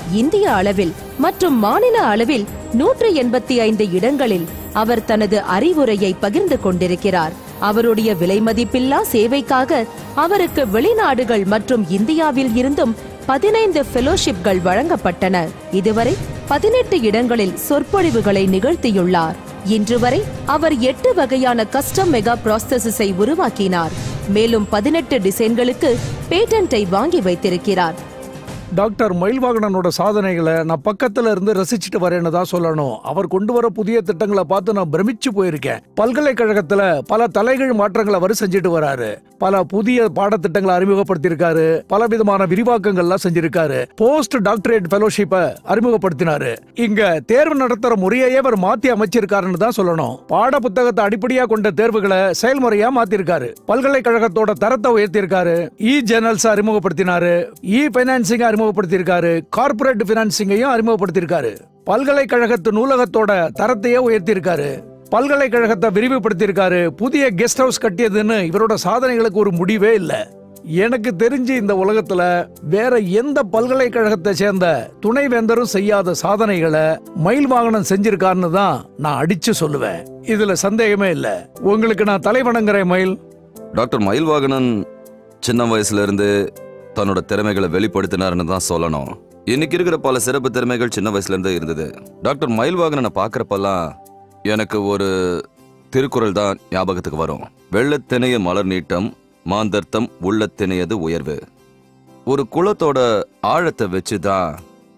இந்திய அளவில் மற்றும் மாநில அளவில் நூற்று எண்பத்தி ஐந்து இடங்களில் அவர் தனது அறிவுரையை பகிர்ந்து கொண்டிருக்கிறார் அவருடைய விலைமதிப்பில்லா சேவைக்காக அவருக்கு வெளிநாடுகள் மற்றும் இந்தியாவில் இருந்தும் பதினைந்து ஃபெலோஷிப்கள் வழங்கப்பட்டன இதுவரை பதினெட்டு இடங்களில் சொற்பொழிவுகளை நிகழ்த்தியுள்ளார் இன்று வரை அவர் எட்டு வகையான கஸ்டம் மெகா ப்ராசஸஸை உருவாக்கினார் மேலும் பதினெட்டு டிசைன்களுக்கு பேட்டன்ட்டை வாங்கி வைத்திருக்கிறார் டாக்டர் மயில்வாகனனோட சாதனைகளை நான் பக்கத்துல இருந்து ரசிச்சுட்டு வரேன்னு தான் சொல்லணும் அவர் கொண்டு வர புதிய திட்டங்களை பார்த்து நான் பிரமிச்சு போயிருக்கேன் பல்கலைக்கழகத்துல பல தலைகீழ் மாற்றங்களை அவர் செஞ்சுட்டு வராரு பல புதிய பாடத்திட்டங்களை அறிமுகப்படுத்தியிருக்காரு பல விதமான விரிவாக்கங்கள்லாம் செஞ்சிருக்காரு போஸ்ட் டாக்டரேட் ஃபெலோஷிப்பை அறிமுகப்படுத்தினாரு இங்க தேர்வு நடத்துற முறையையே அவர் மாத்தி அமைச்சிருக்காருன்னு தான் சொல்லணும் பாட புத்தகத்தை அடிப்படையா கொண்ட தேர்வுகளை செயல்முறையா மாத்திருக்காரு பல்கலைக்கழகத்தோட தரத்தை உயர்த்தியிருக்காரு இ ஜேர்னல்ஸ் அறிமுகப்படுத்தினாரு இ பைனான்சிங் அறிமுகப்படுத்தியிருக்காரு கார்ப்பரேட் பினான்சிங்கையும் அறிமுகப்படுத்தியிருக்காரு பல்கலைக்கழகத்து நூலகத்தோட தரத்தையே உயர்த்தியிருக்காரு பல்கலைக்கழகத்தை விரிவுபடுத்தியிருக்காரு புதிய கெஸ்ட் ஹவுஸ் கட்டியதுன்னு இவரோட சாதனைகளுக்கு ஒரு முடிவே இல்லை எனக்கு தெரிஞ்சு இந்த உலகத்துல வேற எந்த பல்கலைக்கழகத்தை சேர்ந்த துணைவேந்தரும் செய்யாத சாதனைகளை மயில் வாகனம் செஞ்சிருக்காருன்னு தான் நான் அடிச்சு சொல்லுவேன் இதுல சந்தேகமே இல்ல உங்களுக்கு நான் தலை வணங்குறேன் மயில் டாக்டர் மயில்வாகனன் சின்ன வயசுல இருந்து தன்னோட திறமைகளை வெளிப்படுத்தினாருன்னு தான் சொல்லணும் இன்னைக்கு இருக்கிற பல சிறப்பு திறமைகள் சின்ன வயசுல இருந்தே இருந்தது டாக்டர் மயில்வாகனனை பார்க்கறப்பெல்லாம் எனக்கு ஒரு திருக்குறள் தான் ஞாபகத்துக்கு வரும் வெள்ளத்திணைய மலர் நீட்டம் மாந்தர்த்தம் உள்ளத்திணையது உயர்வு ஒரு குளத்தோட ஆழத்தை வச்சு தான்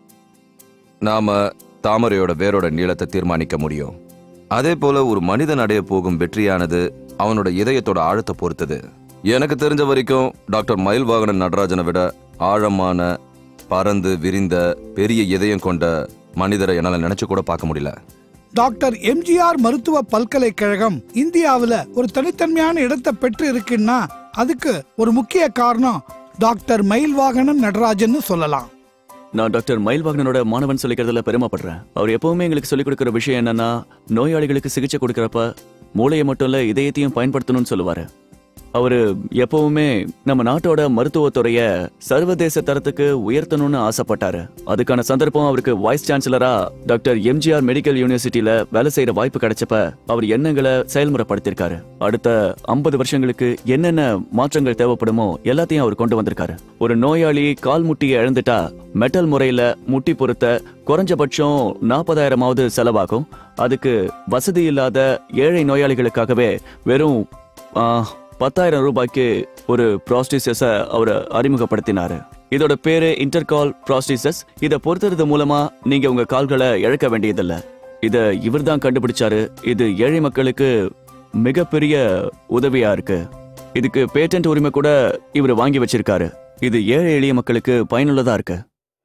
நாம தாமரையோட வேரோட நீளத்தை தீர்மானிக்க முடியும் அதே போல ஒரு மனிதன் அடைய போகும் வெற்றியானது அவனோட இதயத்தோட ஆழத்தை பொறுத்தது எனக்கு தெரிஞ்ச வரைக்கும் டாக்டர் மயில்வாகனன் நடராஜனை விட ஆழமான பறந்து விரிந்த பெரிய இதயம் கொண்ட மனிதரை என்னால நினைச்சு கூட பார்க்க முடியல டாக்டர் எம்ஜிஆர் மருத்துவ பல்கலைக்கழகம் இந்தியாவுல ஒரு தனித்தன்மையான இடத்தை பெற்று இருக்குன்னா அதுக்கு ஒரு முக்கிய காரணம் டாக்டர் மயில்வாகனன் நடராஜன் சொல்லலாம் நான் டாக்டர் மயில்வாகனனோட மாணவன் சொல்லிக்கிறதுல பெருமைப்படுறேன் அவர் எப்பவுமே எங்களுக்கு சொல்லிக் கொடுக்குற விஷயம் என்னன்னா நோயாளிகளுக்கு சிகிச்சை கொடுக்கறப்ப மூளையை மட்டும் இல்ல இதயத்தையும் பயன்படுத்தணும்னு சொல்லுவாரு அவரு எப்பவுமே நம்ம நாட்டோட மருத்துவத்துறைய சர்வதேச தரத்துக்கு உயர்த்தணும்னு ஆசைப்பட்டாரு அதுக்கான சந்தர்ப்பம் அவருக்கு வைஸ் சான்சலரா டாக்டர் எம்ஜிஆர் மெடிக்கல் யூனிவர்சிட்டியில வேலை செய்யற வாய்ப்பு கிடைச்சப்ப அவர் எண்ணங்களை செயல்முறைப்படுத்தியிருக்காரு அடுத்த ஐம்பது வருஷங்களுக்கு என்னென்ன மாற்றங்கள் தேவைப்படுமோ எல்லாத்தையும் அவர் கொண்டு வந்திருக்காரு ஒரு நோயாளி கால் முட்டியை இழந்துட்டா மெட்டல் முறையில முட்டி பொருத்த குறைஞ்சபட்சம் நாற்பதாயிரமாவது செலவாகும் அதுக்கு வசதி இல்லாத ஏழை நோயாளிகளுக்காகவே வெறும் ஆ, பத்தாயிரம் ரூபாய்க்கு ஒரு ப்ராஸ்டிசஸ அவர் அறிமுகப்படுத்தினாரு இதோட பேரு இன்டர்கால் ப்ராஸ்டிசஸ் இதை பொருத்துறது மூலமா நீங்க உங்க கால்களை இழக்க வேண்டியதில்ல இத இவர்தான் கண்டுபிடிச்சாரு இது ஏழை மக்களுக்கு மிகப்பெரிய உதவியா இருக்கு இதுக்கு பேட்டன்ட் உரிமை கூட இவர் வாங்கி வச்சிருக்காரு இது ஏழை எளிய மக்களுக்கு பயனுள்ளதா இருக்கு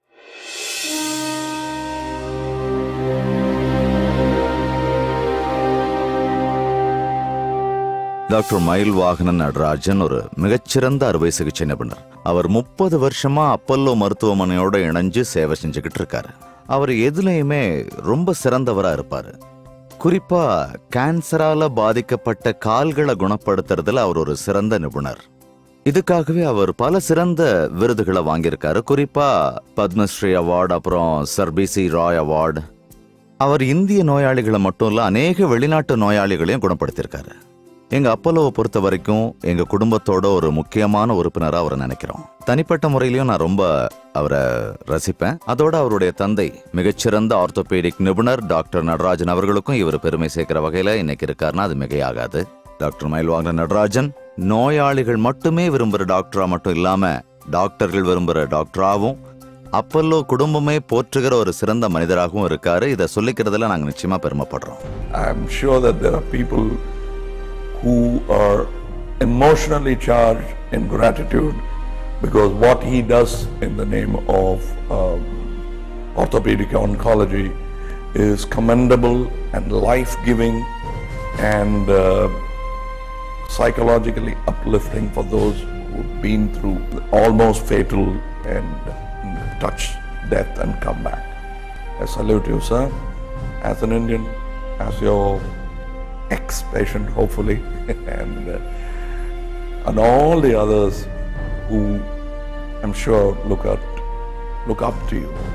டாக்டர் மயில் வாகனன் நடராஜன் ஒரு மிகச்சிறந்த அறுவை சிகிச்சை நிபுணர் அவர் முப்பது வருஷமா அப்பல்லோ மருத்துவமனையோட இணைஞ்சு சேவை செஞ்சுக்கிட்டு இருக்காரு அவர் எதுலையுமே ரொம்ப சிறந்தவரா இருப்பாரு குறிப்பா கேன்சரால பாதிக்கப்பட்ட கால்களை குணப்படுத்துறதுல அவர் ஒரு சிறந்த நிபுணர் இதுக்காகவே அவர் பல சிறந்த விருதுகளை வாங்கியிருக்காரு குறிப்பா பத்மஸ்ரீ அவார்டு அப்புறம் sir B C Roy award அவர் இந்திய நோயாளிகளை மட்டும் இல்ல அநேக வெளிநாட்டு நோயாளிகளையும் குணப்படுத்தியிருக்காரு எங்க அப்பல்லோவை பொறுத்த வரைக்கும் எங்க குடும்பத்தோட ஒரு முக்கியமான உறுப்பினரா அவரை நினைக்கிறோம் தனிப்பட்ட முறையிலையும் நான் ரொம்ப அவரை ரசிப்பேன் அதோட அவருடைய தந்தை மிகச்சிறந்த ஆர்த்தோபீடிக் நிபுணர் டாக்டர் நடராஜன் அவர்களுக்கும் இவர் பெருமை சேர்க்கிற வகையில இன்னைக்கு இருக்காருன்னா அது மிகையாகாது டாக்டர் மயில்வாங்க நடராஜன் நோயாளிகள் மட்டுமே விரும்புற டாக்டரா மட்டும் இல்லாம டாக்டர்கள் விரும்புற டாக்டராவும் அப்பல்லோ குடும்பமே போற்றுகிற ஒரு சிறந்த மனிதராகவும் இருக்காரு இதை சொல்லிக்கிறதுல நாங்க நிச்சயமா பெருமைப்படுறோம் I'm sure that there are people who are emotionally charged in gratitude because what he does in the name of um, orthopedic oncology is commendable and life giving and uh, psychologically uplifting for those who've been through almost fatal and touch death and come back. I salute you, sir, as an Indian, as your ex-patient, hopefully, and uh, and all the others who I'm sure look at look up to you.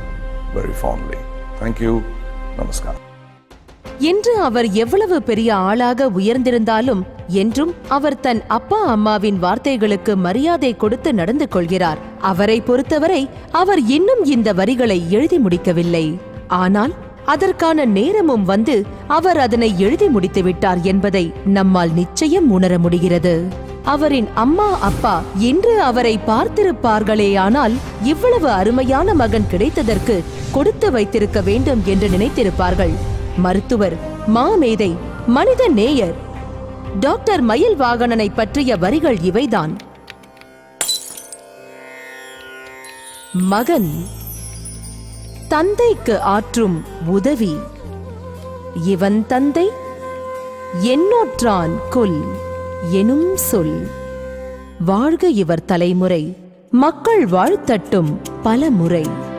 very fondly. Thank you. Namaskar. இன்று அவர் எவ்வளவு பெரிய ஆளாக உயர்ந்திருந்தாலும் என்றும் அவர் தன் அப்பா அம்மாவின் வார்த்தைகளுக்கு மரியாதை கொடுத்து நடந்து கொள்கிறார் அவரை பொறுத்தவரை அவர் இன்னும் இந்த வரிகளை எழுதி முடிக்கவில்லை ஆனால் அதற்கான நேரமும் வந்து அவர் அதனை எழுதி முடித்து விட்டார் என்பதை நம்மால் நிச்சயம் உணர முடிகிறது அவரின் அம்மா அப்பா இன்று அவரை பார்த்திருப்பார்களேயானால் இவ்வளவு அருமையான மகன் கிடைத்ததற்கு கொடுத்து வைத்திருக்க வேண்டும் என்று நினைத்திருப்பார்கள் மருத்துவர் மாமேதை மனித நேயர் டாக்டர் மயில் வாகனனை பற்றிய வரிகள் இவைதான் மகன் தந்தைக்கு ஆற்றும் உதவி இவன் தந்தை என்னோற்றான் கொல் எனும் சொல் வாழ்க இவர் தலைமுறை மக்கள் வாழ்த்தட்டும் பல முறை